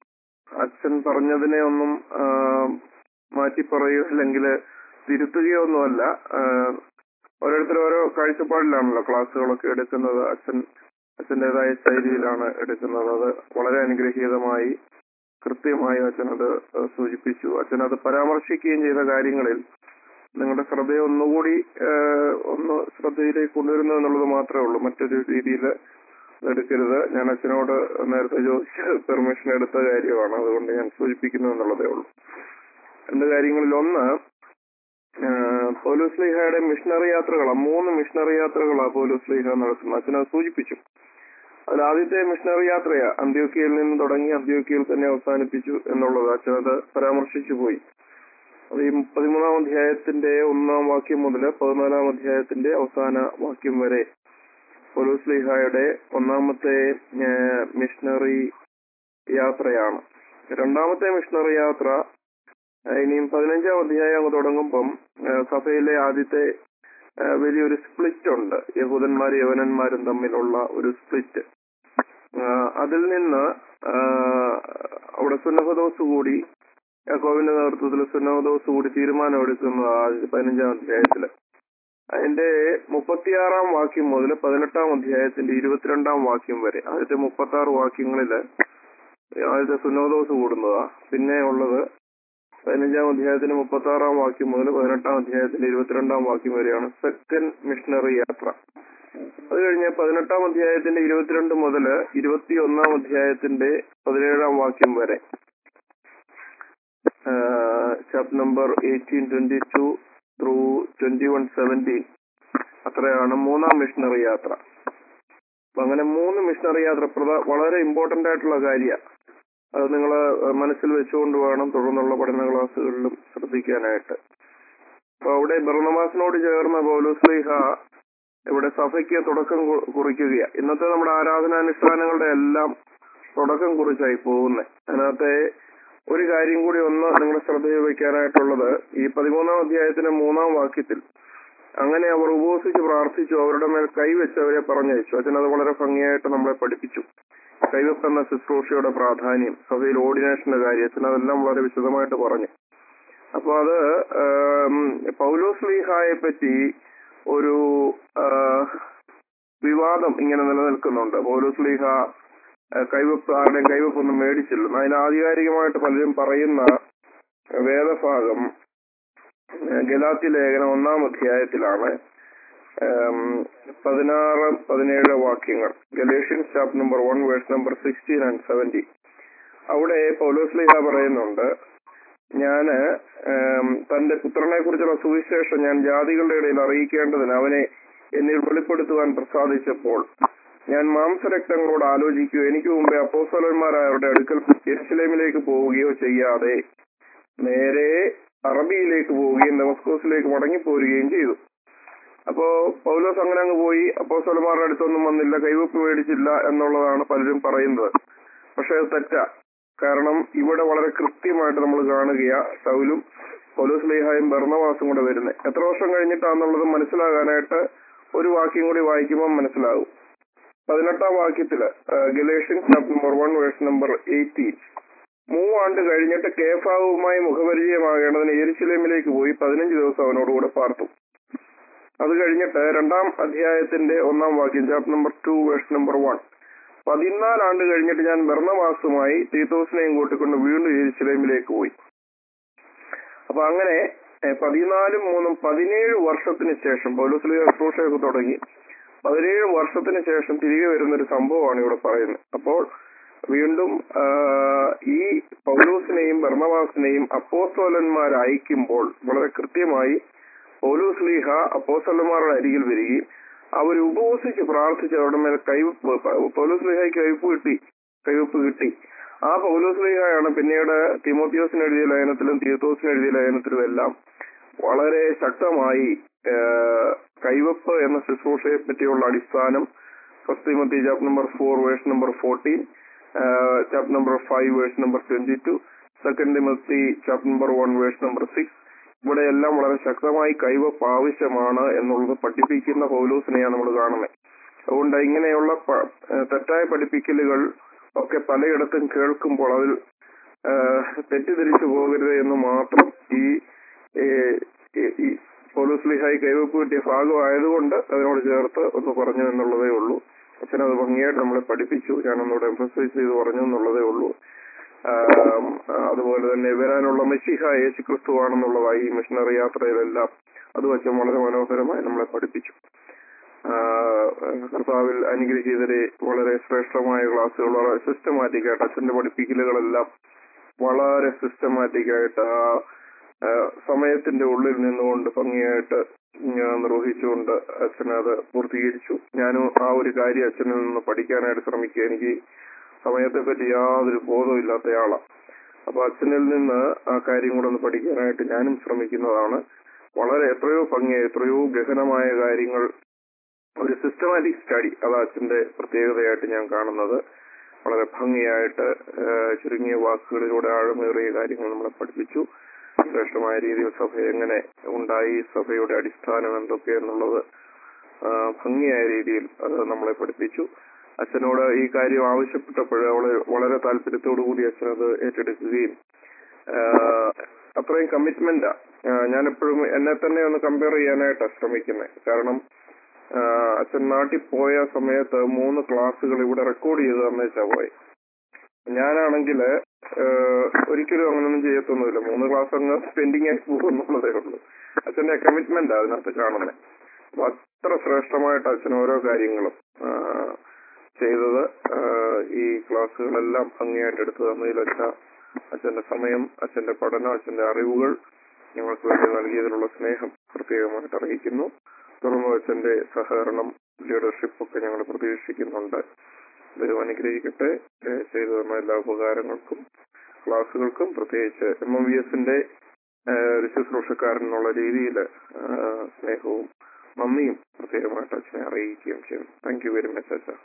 അച്ഛൻ പറഞ്ഞതിനെ ഒന്നും ആ, മാറ്റി പറയുകയോ അല്ലെങ്കിൽ തിരുത്തുകയോ ഒന്നുമല്ല ആ, ഓരോരുത്തരും ഓരോ കാഴ്ചപ്പാടിലാണല്ലോ ക്ലാസ്സുകളൊക്കെ എടുക്കുന്നത് അച്ഛൻ അച്ഛൻ്റെതായ ശൈലിയിലാണ് എടുക്കുന്നത് അത് വളരെ അനുഗ്രഹീതമായി കൃത്യമായി അച്ഛൻ അത് സൂചിപ്പിച്ചു അച്ഛൻ അത് പരാമർശിക്കുകയും ചെയ്ത കാര്യങ്ങളിൽ നിങ്ങളുടെ ശ്രദ്ധയെ ഒന്നുകൂടി ആ, ഒന്ന് ശ്രദ്ധയിലേക്ക് കൊണ്ടുവരുന്നു എന്നുള്ളത് മാത്രമേ ഉള്ളൂ മറ്റൊരു രീതിയിൽ എടുക്കരുത് ഞാൻ അച്ഛനോട് നേരത്തെ ചോദിച്ച് പെർമിഷൻ എടുത്ത കാര്യമാണ് അതുകൊണ്ട് ഞാൻ സൂചിപ്പിക്കുന്നു എന്നുള്ളതേ ഉള്ളൂ രണ്ട് കാര്യങ്ങളിൽ ഒന്ന് പോലീസ് ലീഹയുടെ മിഷണറി യാത്രകളാണ് മൂന്ന് മിഷണറി യാത്രകളാണ് പോലീസ് ലീഹ നടത്തുന്നത് അച്ഛനത് സൂചിപ്പിച്ചു അതിൽ ആദ്യത്തെ മിഷണറി യാത്രയാ അന്ത്യോക്കിയയിൽ നിന്ന് തുടങ്ങി അന്ത്യോക്കിയയിൽ തന്നെ അവസാനിപ്പിച്ചു എന്നുള്ളത് അച്ഛനത് പരാമർശിച്ചു പോയി അത് ഈ പതിമൂന്നാം അധ്യായത്തിന്റെ ഒന്നാം വാക്യം മുതൽ പതിനാലാം അധ്യായത്തിന്റെ അവസാന വാക്യം വരെ പോലീസ് ലീഹായുടെ ഒന്നാമത്തെ ഏഹ്, മിഷണറി യാത്രയാണ് രണ്ടാമത്തെ മിഷണറി യാത്ര ഏഹ്, ഇനിയും പതിനഞ്ചാം അധ്യായം അങ്ങ് തുടങ്ങുമ്പം ഏഹ്, സഭയിലെ ആദ്യത്തെ ഏഹ്, വലിയൊരു സ്പ്ലിറ്റ് ഉണ്ട് യഹൂദന്മാരും യവനന്മാരും തമ്മിലുള്ള ഒരു സ്പ്ലിറ്റ് അതിൽ നിന്ന് ആഹ്, അവിടെ സുന്നഹദോസ് കൂടി യാക്കോബിന്റെ നേതൃത്വത്തിൽ സുന്നഹദോസ് കൂടി തീരുമാനമെടുക്കുന്നത് ആദ്യ പതിനഞ്ചാം അധ്യായത്തില് അതിന്റെ മുപ്പത്തിയാറാം വാക്യം മുതൽ പതിനെട്ടാം അധ്യായത്തിന്റെ ഇരുപത്തിരണ്ടാം വാക്യം വരെ ആദ്യത്തെ മുപ്പത്തി ആറ് വാക്യങ്ങളില് ആദ്യത്തെ സുന്നോദോസ് കൂടുന്നതാ പിന്നെ ഉള്ളത് പതിനഞ്ചാം അധ്യായത്തിന്റെ മുപ്പത്തി ആറാം വാക്യം മുതൽ പതിനെട്ടാം അധ്യായത്തിന്റെ ഇരുപത്തിരണ്ടാം വാക്യം വരെയാണ് സെക്കൻഡ് മിഷണറി യാത്ര അത് കഴിഞ്ഞ് പതിനെട്ടാം അധ്യായത്തിന്റെ ഇരുപത്തിരണ്ട് മുതൽ ഇരുപത്തി ഒന്നാം അധ്യായത്തിന്റെ പതിനേഴാം വാക്യം വരെ chapter number eighteen twenty two through twenty one seventeen അത്രയാണ് മൂന്നാം മിഷണറി യാത്ര അപ്പൊ അങ്ങനെ മൂന്ന് മിഷണറി യാത്ര പ്രധ- വളരെ ഇമ്പോർട്ടന്റ് ആയിട്ടുള്ള കാര്യമാണ് അത് നിങ്ങൾ മനസ്സിൽ വെച്ചുകൊണ്ട് വേണം തുടർന്നുള്ള പഠന ക്ലാസ്സുകളിലും ശ്രദ്ധിക്കാനായിട്ട് അപ്പൊ അവിടെ ബർണമാസിനോട് ചേർന്ന പൗലോസ്ലിഹ ഇവിടെ സഭയ്ക്ക് തുടക്കം കു- കുറിക്കുകയാണ് ഇന്നത്തെ നമ്മുടെ ആരാധനാനുഷ്ഠാനങ്ങളുടെ എല്ലാം തുടക്കം കുറിച്ചായി പോകുന്നത് അതിനകത്തെ ഒരു കാര്യം കൂടി ഒന്ന് നിങ്ങളുടെ ശ്രദ്ധയിൽ വയ്ക്കാനായിട്ടുള്ളത് ഈ പതിമൂന്നാം അധ്യായത്തിന്റെ മൂന്നാം വാക്യത്തിൽ അങ്ങനെ അവർ ഉപവസിച്ച് പ്രാർത്ഥിച്ചു അവരുടെ മേൽ കൈവച്ച് അവരെ പറഞ്ഞയച്ചു അച്ഛനത് വളരെ ഭംഗിയായിട്ട് നമ്മളെ പഠിപ്പിച്ചു കൈവെപ്പ് എന്ന ശുശ്രൂഷയുടെ പ്രാധാന്യം സഭയിൽ ഓർഡിനേഷന്റെ കാര്യത്തിൽ അതെല്ലാം വളരെ വിശദമായിട്ട് പറഞ്ഞു അപ്പൊ അത് ആം, പൗലോസ് ലീഹായെ പറ്റി ഒരു ആ, വിവാദം ഇങ്ങനെ നിലനിൽക്കുന്നുണ്ട് പൗലോസ് ലീഹ ആ, കൈവെപ്പ് ആരുടെയും കൈവെപ്പൊന്നും മേടിച്ചില്ല അതിന് ആധികാരികമായിട്ട് പലരും പറയുന്ന വേദഭാഗം ആ, ഗലാത്തി ലേഖനം ഒന്നാം അധ്യായത്തിലാണ് ഉം, പതിനാറ് പതിനേഴ് വാക്യങ്ങൾ Galatians chapter number one verse number sixteen and seventy അവിടെ പൗലോസ് ലീഹ പറയുന്നുണ്ട് ഞാന് ഉം, തന്റെ പുത്രനെ കുറിച്ചുള്ള സുവിശേഷം ഞാൻ ജാതികളുടെ ഇടയിൽ അറിയിക്കേണ്ടതിന് അവനെ എന്നിൽ വെളിപ്പെടുത്തുവാൻ പ്രസാദിച്ചപ്പോൾ ഞാൻ മാംസരക്തങ്ങളോട് ആലോചിക്കുകയോ എനിക്ക് മുമ്പേ അപ്പോസ്തലന്മാരായവരുടെ അടുക്കൽ യെരുശലേമിലേക്ക് പോവുകയോ ചെയ്യാതെ നേരെ അറബിയിലേക്ക് പോവുകയും ഡെമസ്കോസിലേക്ക് മടങ്ങിപ്പോരുകയും ചെയ്തു അപ്പോ പൗലോസ് അങ്ങനെ അങ്ങ് പോയി അപ്പോസ്തലന്മാരുടെ അടുത്തൊന്നും വന്നില്ല കൈവപ്പ് മേടിച്ചില്ല എന്നുള്ളതാണ് പലരും പറയുന്നത് പക്ഷെ അത് തെറ്റാ കാരണം ഇവിടെ വളരെ കൃത്യമായിട്ട് നമ്മൾ കാണുകയാ സൗലും പൗലോസ് ലേഹായും ഭരണവാസം കൂടെ വരുന്നത് എത്ര വർഷം കഴിഞ്ഞിട്ടാന്നുള്ളത് മനസ്സിലാകാനായിട്ട് ഒരു വാക്യം കൂടി വായിക്കുമ്പോൾ മനസ്സിലാകും പതിനെട്ടാം വാക്യത്തില് Galatian chapter number one verse number eighteen മൂവാണ്ട് കഴിഞ്ഞിട്ട് കേഫാവുമായി മുഖപരിചയമാകേണ്ടതിന് എരിശിലേമിലേക്ക് പോയി പതിനഞ്ച് ദിവസം അവനോടുകൂടെ പാർത്തു അത് കഴിഞ്ഞിട്ട് രണ്ടാം അധ്യായത്തിന്റെ ഒന്നാം വാക്യം chapter number two verse number one പതിനാലാണ്ട് കഴിഞ്ഞിട്ട് ഞാൻ ഭരണവാസവുമായി തീത്തോസിനെയും കൂട്ടിക്കൊണ്ട് വീണ്ടും എരിശിലേമിലേക്ക് പോയി അപ്പൊ അങ്ങനെ ഏഹ്, പതിനാലും മൂന്നും പതിനേഴ് വർഷത്തിന് ശേഷം പൗലോസ്ലിയ ശുശ്രൂഷയൊക്കെ തുടങ്ങി പതിനേഴ് വർഷത്തിന് ശേഷം തിരികെ വരുന്ന ഒരു സംഭവമാണ് ഇവിടെ പറയുന്നത് അപ്പോൾ വീണ്ടും ആ, ഈ പൗലൂസിനെയും ഭരണവാസിനെയും അപ്പോസ്തോലന്മാർ അയക്കുമ്പോൾ വളരെ കൃത്യമായി പൗലൂസ് ലീഹ അപ്പോസ്തലന്മാരുടെ അരികിൽ വരികയും അവർ ഉപവസിച്ച് പ്രാർത്ഥിച്ച് അവരുടെ മേൽ കൈവപ്പ് പൗലൂസ് ലീഹയ്ക്ക് കൈവപ്പ് കിട്ടി കൈവപ്പ് കിട്ടി ആ പൗലൂസ് ലീഹയാണ് പിന്നീട് തിമോത്തിയോസിന് എഴുതിയ ലേഖനത്തിലും തീത്തോസിന് എഴുതിയ ലേഖനത്തിലും എല്ലാം വളരെ ശക്തമായി ആ, കൈവപ്പ് എന്ന ശുശ്രൂഷയെ പറ്റിയുള്ള അടിസ്ഥാനം first Timothy chapter number four verse number fourteen chapter number five verse number twenty two second Timothy chapter number one verse number six ഇവിടെ എല്ലാം വളരെ ശക്തമായി കൈവപ്പ് ആവശ്യമാണ് എന്നുള്ളത് പഠിപ്പിക്കുന്ന പൗലൂസിനെയാണ് നമ്മൾ കാണുന്നത് അതുകൊണ്ട് ഇങ്ങനെയുള്ള പ- ഏഹ് തെറ്റായ പഠിപ്പിക്കലുകൾ ഒക്കെ പലയിടത്തും കേൾക്കുമ്പോൾ അതിൽ ആ, തെറ്റിദ്ധരിച്ചു പോകരുത് എന്ന് മാത്രം ഈ ഏ- ഈ- ഈ പോലീസ്ലിഹായി കൈവപ്പ് കിട്ടിയ ഭാഗമായതുകൊണ്ട് അതിനോട് ചേർത്ത് ഒന്ന് പറഞ്ഞു എന്നുള്ളതേ ഉള്ളൂ അച്ഛൻ അത് ഭംഗിയായിട്ട് നമ്മളെ പഠിപ്പിച്ചു ഞാനൊന്നുകൂടെ എംഫസൈസ് ചെയ്ത് പറഞ്ഞു എന്നുള്ളതേ ഉള്ളൂ ആം, അതുപോലെ തന്നെ വരാനുള്ള മെസ്സിഹ യേശു ക്രിസ്തുവാണെന്നുള്ളതായി ഈ മിഷണറി യാത്രയിലെല്ലാം അത് വെച്ച് വളരെ മനോഹരമായി നമ്മളെ പഠിപ്പിച്ചു ആ, കർത്താവിൽ അനുഗ്രഹീതരെ വളരെ ശ്രേഷ്ഠമായ ക്ലാസ്സുകൾ വളരെ സിസ്റ്റമാറ്റിക് ആയിട്ട് അച്ഛന്റെ പഠിപ്പിക്കലുകളെല്ലാം വളരെ സിസ്റ്റമാറ്റിക് ആയിട്ട് ആ ആ, സമയത്തിന്റെ ഉള്ളിൽ നിന്നുകൊണ്ട് ഭംഗിയായിട്ട് ഞാൻ നിർവഹിച്ചുകൊണ്ട് അച്ഛൻ അത് പൂർത്തീകരിച്ചു ഞാനും ആ ഒരു കാര്യം അച്ഛനിൽ നിന്ന് പഠിക്കാനായിട്ട് ശ്രമിക്കുക എനിക്ക് സമയത്തെ പറ്റി യാതൊരു ബോധവും ഇല്ലാത്തയാളാണ് അപ്പൊ അച്ഛനിൽ നിന്ന് ആ കാര്യം കൂടെ ഒന്ന് പഠിക്കാനായിട്ട് ഞാനും ശ്രമിക്കുന്നതാണ് വളരെ എത്രയോ ഭംഗിയായി എത്രയോ ഗഹനമായ കാര്യങ്ങൾ ഒരു സിസ്റ്റമാറ്റിക് സ്റ്റഡി അതാ അച്ഛന്റെ പ്രത്യേകതയായിട്ട് ഞാൻ കാണുന്നത് വളരെ ഭംഗിയായിട്ട് ആ, ചുരുങ്ങിയ വാക്കുകളിലൂടെ ആഴമേറിയ കാര്യങ്ങൾ നമ്മളെ പഠിപ്പിച്ചു ശ്രേഷ്ഠമായ രീതിയിൽ സഭ എങ്ങനെ ഉണ്ടായി സഭയുടെ അടിസ്ഥാനം എന്തൊക്കെ എന്നുള്ളത് ആ, ഭംഗിയായ രീതിയിൽ അത് നമ്മളെ പഠിപ്പിച്ചു അച്ഛനോട് ഈ കാര്യം ആവശ്യപ്പെട്ടപ്പോൾ അവള് വളരെ താല്പര്യത്തോടു കൂടി അച്ഛൻ അത് ഏറ്റെടുക്കുകയും ആ, അത്രയും കമ്മിറ്റ്മെന്റാ ഞാൻ എപ്പോഴും എന്നെ തന്നെ ഒന്ന് കമ്പയർ ചെയ്യാനായിട്ടാണ് ശ്രമിക്കുന്നത് കാരണം ആ, അച്ഛൻ നാട്ടിൽ പോയ സമയത്ത് മൂന്ന് ക്ലാസ്സുകൾ ഇവിടെ റെക്കോർഡ് ചെയ്ത് തന്നേച്ചാ പോയി ഞാനാണെങ്കിൽ ഒരിക്കലും അങ്ങനൊന്നും ചെയ്യത്തൊന്നുമില്ല മൂന്ന് ക്ലാസ് അങ്ങ് പെൻഡിങ് ആയി പോകുന്നുള്ളതേ ഉള്ളൂ അച്ഛന്റെ കമ്മിറ്റ്മെന്റ് അതിനകത്ത് കാണുന്നത് അപ്പൊ അത്ര ശ്രേഷ്ഠമായിട്ട് അച്ഛൻ ഓരോ കാര്യങ്ങളും ആ, ചെയ്തത് ആ, ഈ ക്ലാസ്സുകളെല്ലാം ഭംഗിയായിട്ട് എടുത്തു തന്നതിൽ അച്ഛ അച്ഛന്റെ സമയം അച്ഛന്റെ പഠനം അച്ഛന്റെ അറിവുകൾ ഞങ്ങൾക്ക് വേണ്ടി നൽകിയതിലുള്ള സ്നേഹം പ്രത്യേകമായിട്ട് അറിയിക്കുന്നു തുറന്നു അച്ഛന്റെ സഹകരണം ലീഡർഷിപ്പ് ഒക്കെ ഞങ്ങൾ പ്രതീക്ഷിക്കുന്നുണ്ട് ദൈവം അനുഗ്രഹിക്കട്ടെ ഏഹ് ചെയ്തു തന്ന എല്ലാ ഉപകാരങ്ങൾക്കും ക്ലാസ്സുകൾക്കും പ്രത്യേകിച്ച് എം എം വി എസിന്റെ ഒരു ശുശ്രൂഷക്കാരൻ എന്നുള്ള രീതിയിൽ സ്നേഹവും നന്ദിയും പ്രത്യേകമായിട്ട് അച്ഛനെ അറിയിക്കുകയും ചെയ്യുന്നു താങ്ക് യു വെരി മച്ച് അച്ഛ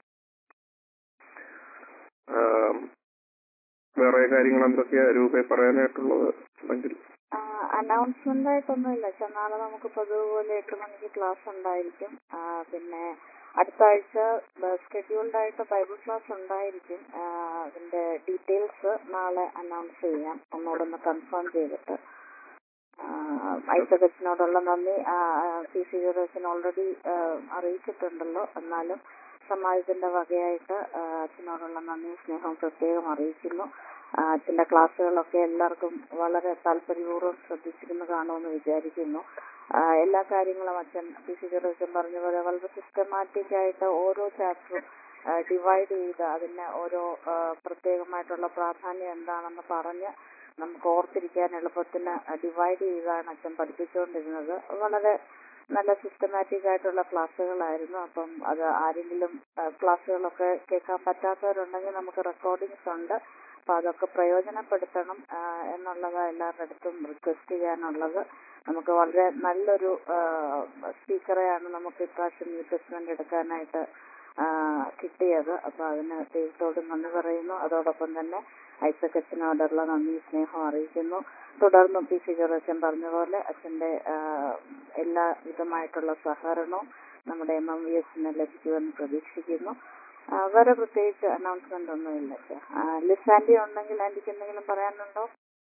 ആം, വേറെ കാര്യങ്ങൾ എന്തൊക്കെയാ രൂപ പറയാനായിട്ടുള്ളത് ഉണ്ടെങ്കിൽ അനൗൺസ്മെന്റ് ആയിട്ടൊന്നുമില്ല പക്ഷെ നാളെ നമുക്ക് പതിവ് പോലെ എട്ട് മണിക്ക് ക്ലാസ് ഉണ്ടായിരിക്കും ആ, പിന്നെ അടുത്ത ആഴ്ച സ്കെഡ്യൂൾഡ് ആയിട്ട് ബൈബിൾ ക്ലാസ് ഉണ്ടായിരിക്കും ആ, അതിന്റെ ഡീറ്റെയിൽസ് നാളെ അനൗൺസ് ചെയ്യാം ഒന്നുകൂടെ ഒന്ന് കൺഫേം ചെയ്തിട്ട് ഐസകച്ചിനോടുള്ള നന്ദി പി സി ജോസഫിന് ഓൾറെഡി അറിയിച്ചിട്ടുണ്ടല്ലോ എന്നാലും സമാജത്തിന്റെ വകയായിട്ട് ആ, അച്ഛനോടുള്ള നന്ദിയും സ്നേഹവും പ്രത്യേകം അറിയിക്കുന്നു ആ, അച്ഛന്റെ ക്ലാസ്സുകളൊക്കെ എല്ലാവർക്കും വളരെ താല്പര്യപൂർവ്വം ശ്രദ്ധിച്ചിരുന്ന് കാണുമെന്ന് വിചാരിക്കുന്നു ആ, എല്ലാ കാര്യങ്ങളും അച്ഛൻ പി സി ജോസഫൻ പറഞ്ഞ പോലെ വളരെ സിസ്റ്റമാറ്റിക് ആയിട്ട് ഓരോ ചാപ്റ്ററും ഡിവൈഡ് ചെയ്ത് അതിന് ഓരോ ആ, പ്രത്യേകമായിട്ടുള്ള പ്രാധാന്യം എന്താണെന്ന് പറഞ്ഞ് നമുക്ക് ഓർത്തിരിക്കാൻ എളുപ്പത്തിന് ഡിവൈഡ് ചെയ്താണ് അച്ഛൻ പഠിപ്പിച്ചുകൊണ്ടിരുന്നത് വളരെ നല്ല സിസ്റ്റമാറ്റിക് ആയിട്ടുള്ള ക്ലാസ്സുകളായിരുന്നു അപ്പം അത് ആരെങ്കിലും ആ, ക്ലാസ്സുകളൊക്കെ കേൾക്കാൻ പറ്റാത്തവരുണ്ടെങ്കിൽ നമുക്ക് റെക്കോർഡിങ്സ് ഉണ്ട് അപ്പൊ അതൊക്കെ പ്രയോജനപ്പെടുത്തണം ആ, എന്നുള്ളതാണ് എല്ലാവരുടെ അടുത്തും റിക്വസ്റ്റ് ചെയ്യാനുള്ളത് നമുക്ക് വളരെ നല്ലൊരു സ്പീക്കറെയാണ് നമുക്ക് ഇപ്രാവശ്യം ന്യൂ ടെസ്റ്റ്മെന്റ് എടുക്കാനായിട്ട് ആ, കിട്ടിയത് അപ്പൊ അതിന് ദൈവത്തോട് നന്ദി പറയുന്നു അതോടൊപ്പം തന്നെ ഐസക് അച്ഛനോടുള്ള നന്ദി സ്നേഹം അറിയിക്കുന്നു തുടർന്നും പി സി ജോറച്ചൻ പറഞ്ഞ പോലെ അച്ഛന്റെ ആ, എല്ലാ വിധമായിട്ടുള്ള സഹകരണവും നമ്മുടെ എം എം വി എസിന് ലഭിക്കുമെന്ന് പ്രതീക്ഷിക്കുന്നു ആ, വേറെ പ്രത്യേകിച്ച് അനൗൺസ്മെന്റ് ഒന്നുമില്ല അച്ഛാ. ആ, ലിസ് ആന്റി ഉണ്ടെങ്കിൽ ആന്റിക്ക് എന്തെങ്കിലും പറയാനുണ്ടോ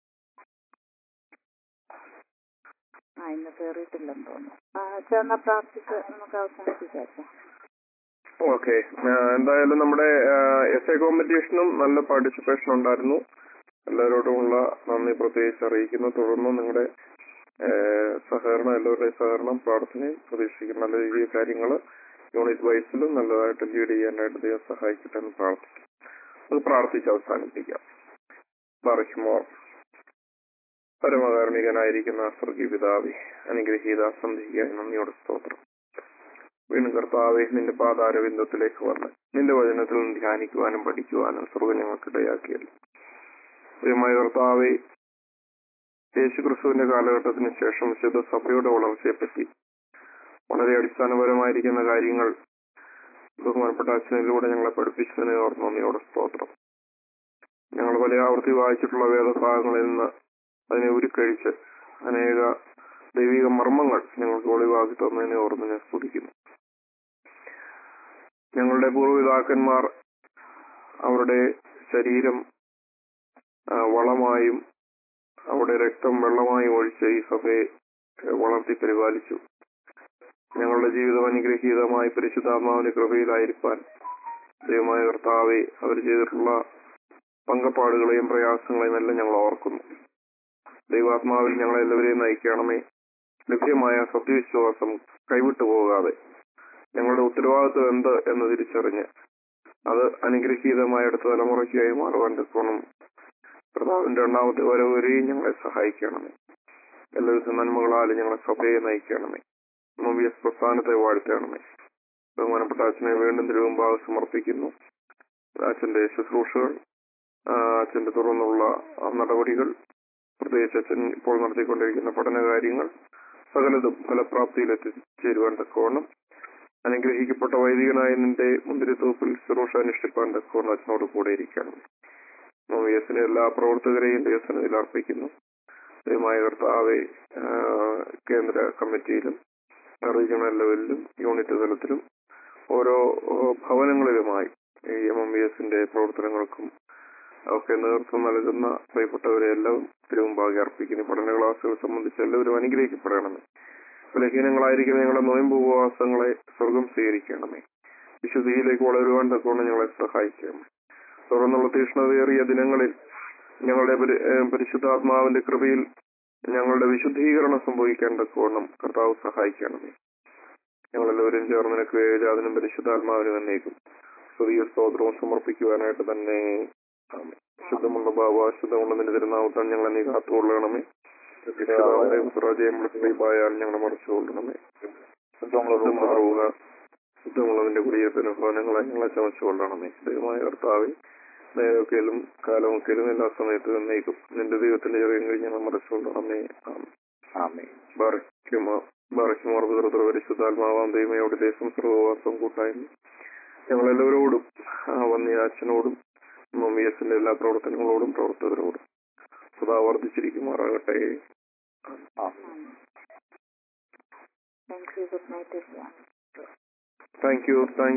ആ ഇന്ന് കയറിയിട്ടില്ലെന്ന് തോന്നുന്നു ആ, അച്ഛാ എന്നാ പ്രാർത്ഥിച്ച് നമുക്ക് അവസാനിപ്പിക്കാം അച്ഛാ ഓക്കെ എന്തായാലും നമ്മുടെ എസ് എ കോമ്പറ്റീഷനും നല്ല പാർട്ടിസിപ്പേഷൻ ഉണ്ടായിരുന്നു എല്ലാവരോടുമുള്ള നന്ദി പ്രത്യേകിച്ച് അറിയിക്കുന്നു തുടർന്ന് നിങ്ങളുടെ ഏഹ്, സഹകരണം എല്ലാവരുടെയും സഹകരണം പ്രാർത്ഥനയും പ്രതീക്ഷിക്കും നല്ല രീതിയിൽ കാര്യങ്ങൾ യൂണിറ്റ് വൈസിലും നല്ലതായിട്ട് ലീഡ് ചെയ്യാനായിട്ട് ദൈവം സഹായിക്കട്ടെ എന്ന് പ്രാർത്ഥിക്കും അത് പ്രാർത്ഥിച്ച് അവസാനിപ്പിക്കാം മറിക്കുമോ പരമകാരുണികനായിരിക്കുന്ന സ്വർഗീയ പിതാവി അനുഗ്രഹീത സന്ധിക്കാൻ നന്ദിയോട് സ്തോത്രം വീണ്ടും കർത്താവെ നിന്റെ പാതാരവിന്ദത്തിലേക്ക് വന്ന് നിന്റെ വചനത്തിൽ നിന്ന് ധ്യാനിക്കുവാനും പഠിക്കുവാനും സ്വർഗം ഞങ്ങൾക്ക് ഇടയാക്കിയല്ലോ പ്രിയമായ കർത്താവെ യേശുക്രിസ്തുവിന്റെ കാലഘട്ടത്തിന് ശേഷം വിശുദ്ധ സഭയുടെ വളർച്ചയെപ്പറ്റി വളരെ അടിസ്ഥാനപരമായിരിക്കുന്ന കാര്യങ്ങൾ ബഹുമാനപ്പെട്ട അച്ഛനിലൂടെ ഞങ്ങളെ പഠിപ്പിച്ചതിനെ ഓർമ്മ നന്ദിയോടെ സ്തോത്രം ഞങ്ങൾ പല ആവർത്തി വായിച്ചിട്ടുള്ള വേദഭാഗങ്ങളിൽ നിന്ന് അതിനെ ഉരുക്കഴിച്ച് അനേക ദൈവിക മർമ്മങ്ങൾ ഞങ്ങൾക്ക് ഒളിവാക്കി തന്നതിനെ ഓർമ്മ ഞാൻ സ്തുതിക്കുന്നു ഞങ്ങളുടെ പൂർവ്വപിതാക്കന്മാർ അവരുടെ ശരീരം ആ, വളമായും അവിടെ രക്തം വെള്ളമായും ഒഴിച്ച് ഈ സഭയെ ഏഹ്, വളർത്തി പരിപാലിച്ചു ഞങ്ങളുടെ ജീവിതം അനുഗ്രഹീതമായി പരിശുദ്ധാത്മാവിന്റെ കൃപയിലായിരിക്കാൻ ദൈവമായ കർത്താവെ അവർ ചെയ്തിട്ടുള്ള പങ്കപ്പാടുകളെയും പ്രയാസങ്ങളെയും എല്ലാം ഞങ്ങൾ ഓർക്കുന്നു ദൈവാത്മാവിൽ ഞങ്ങളെ എല്ലാവരെയും നയിക്കണമേ ലഭ്യമായ സത്യവിശ്വാസം കൈവിട്ടു പോകാതെ ഞങ്ങളുടെ ഉത്തരവാദിത്വം എന്ത് എന്ന് തിരിച്ചറിഞ്ഞ് അത് അനുഗ്രഹീതമായ അടുത്ത തലമുറയ്ക്ക് കൈമാറുവാൻ തക്കോണം കർത്താവിന്റെ രണ്ടാമത്തെ വരവരെയും ഞങ്ങളെ സഹായിക്കണമേ എല്ലാവിധ നന്മകളാലും ഞങ്ങളെ സഭയെ നയിക്കണമേ നവ്യ പ്രസ്ഥാനത്തെ വാഴ്ത്തണമേ ബഹുമാനപ്പെട്ട അച്ഛനെ വീണ്ടും തിരുവമ്പാവ് സമർപ്പിക്കുന്നു അച്ഛന്റെ ശുശ്രൂഷകൾ ആ, അച്ഛന്റെ തുറന്നുള്ള ആ, നടപടികൾ പ്രത്യേകിച്ച് അച്ഛൻ ഇപ്പോൾ നടത്തിക്കൊണ്ടിരിക്കുന്ന പഠന കാര്യങ്ങൾ സകലതും ഫലപ്രാപ്തിയിൽ എത്തിച്ചേരുവാൻ തക്കവണ്ണം അനുഗ്രഹിക്കപ്പെട്ട വൈദികനായ നിന്റെ മുന്തിരിത്തോപ്പിൽ ശുശ്രൂഷ അനുഷ്ഠിപ്പാൻ തക്കവണ്ണം അച്ഛനോട് കൂടെ ഇരിക്കണം എസിനെ എല്ലാ പ്രവർത്തകരെയും ദൈവസനത്തിൽ അർപ്പിക്കുന്നു ദൈവമായ കർത്താവെ ആ, കേന്ദ്ര കമ്മിറ്റിയിലും റീജിയണൽ ലെവലിലും യൂണിറ്റ് തലത്തിലും ഓരോ ഓ, ഭവനങ്ങളിലുമായി ഈ എം എം ബി എസിന്റെ പ്രവർത്തനങ്ങൾക്കും ഒക്കെ നേതൃത്വം നൽകുന്ന പ്രിയപ്പെട്ടവരെ എല്ലാം തിരുമുമ്പാകെ അർപ്പിക്കുന്നു പഠന ക്ലാസ്സുകൾ സംബന്ധിച്ച് എല്ലാവരും അനുഗ്രഹിക്കപ്പെടണമേ ബലഹീനങ്ങളായിരിക്കുന്ന ഞങ്ങളുടെ നോയമ്പ് ഉപവാസങ്ങളെ സ്വർഗം സ്വീകരിക്കണമേ വിശുദ്ധിയിലേക്ക് വളരുവാൻ തക്കവണ്ണം ഞങ്ങളെ സഹായിക്കണമേ തുറന്നുള്ള തീഷ്ണതയേറിയ ദിനങ്ങളിൽ ഞങ്ങളുടെ പരി- ഏഹ് പരിശുദ്ധാത്മാവിന്റെ കൃപയിൽ ഞങ്ങളുടെ വിശുദ്ധീകരണം സംഭവിക്കാൻ തക്കവണ്ണം കർത്താവ് സഹായിക്കണമേ ഞങ്ങളെല്ലാവരും ചേർന്ന് നിനക്ക് വേജാതിനും പരിശുദ്ധാത്മാവിനും എന്നേക്കും സ്തുതിയ സ്തോത്രവും സമർപ്പിക്കുവാനായിട്ട് തന്നെ ആമേൻ. ശുദ്ധമുള്ള ബാബ ശുദ്ധമുള്ള നിന്റെ തിരുനാമത്താൽ ഞങ്ങളെ നീ കാത്തുകൊള്ളണമേ സ്ത്രീപായാൽ ഞങ്ങളെ മറച്ചുകൊള്ളണമേ ശുദ്ധമുള്ള ശുദ്ധമുള്ളതിന്റെ കുടിയേറ്റത്തിന് ഭവനങ്ങളെ ഞങ്ങളെ ചമച്ചുകൊള്ളണമേ ദൈവമായ കർത്താവെ നേരൊക്കെയും കാലമൊക്കെയും എല്ലാ സമയത്തും എന്നേക്കും നിന്റെ ദൈവത്തിന്റെ ചെറിയ കഴിഞ്ഞ് ഞങ്ങൾ മറച്ചുകൊള്ളണമേ ആമേൻ. ആമേ ബാറയ്ക്കുമോ ബാറയ്ക്കുമോർ പിതൃത്ര പരിശുദ്ധാത്മാവാം ദൈവമയോട് ദേശം സർവവാസം കൂട്ടായ്മ ഞങ്ങളെല്ലാവരോടും ആ വന്നിയ അച്ഛനോടും മമ്മിയസിന്റെ എല്ലാ പ്രവർത്തനങ്ങളോടും പ്രവർത്തകരോടും സദാ വർദ്ധിച്ചിരിക്കുമാറാകട്ടെ thank you good night thank you thank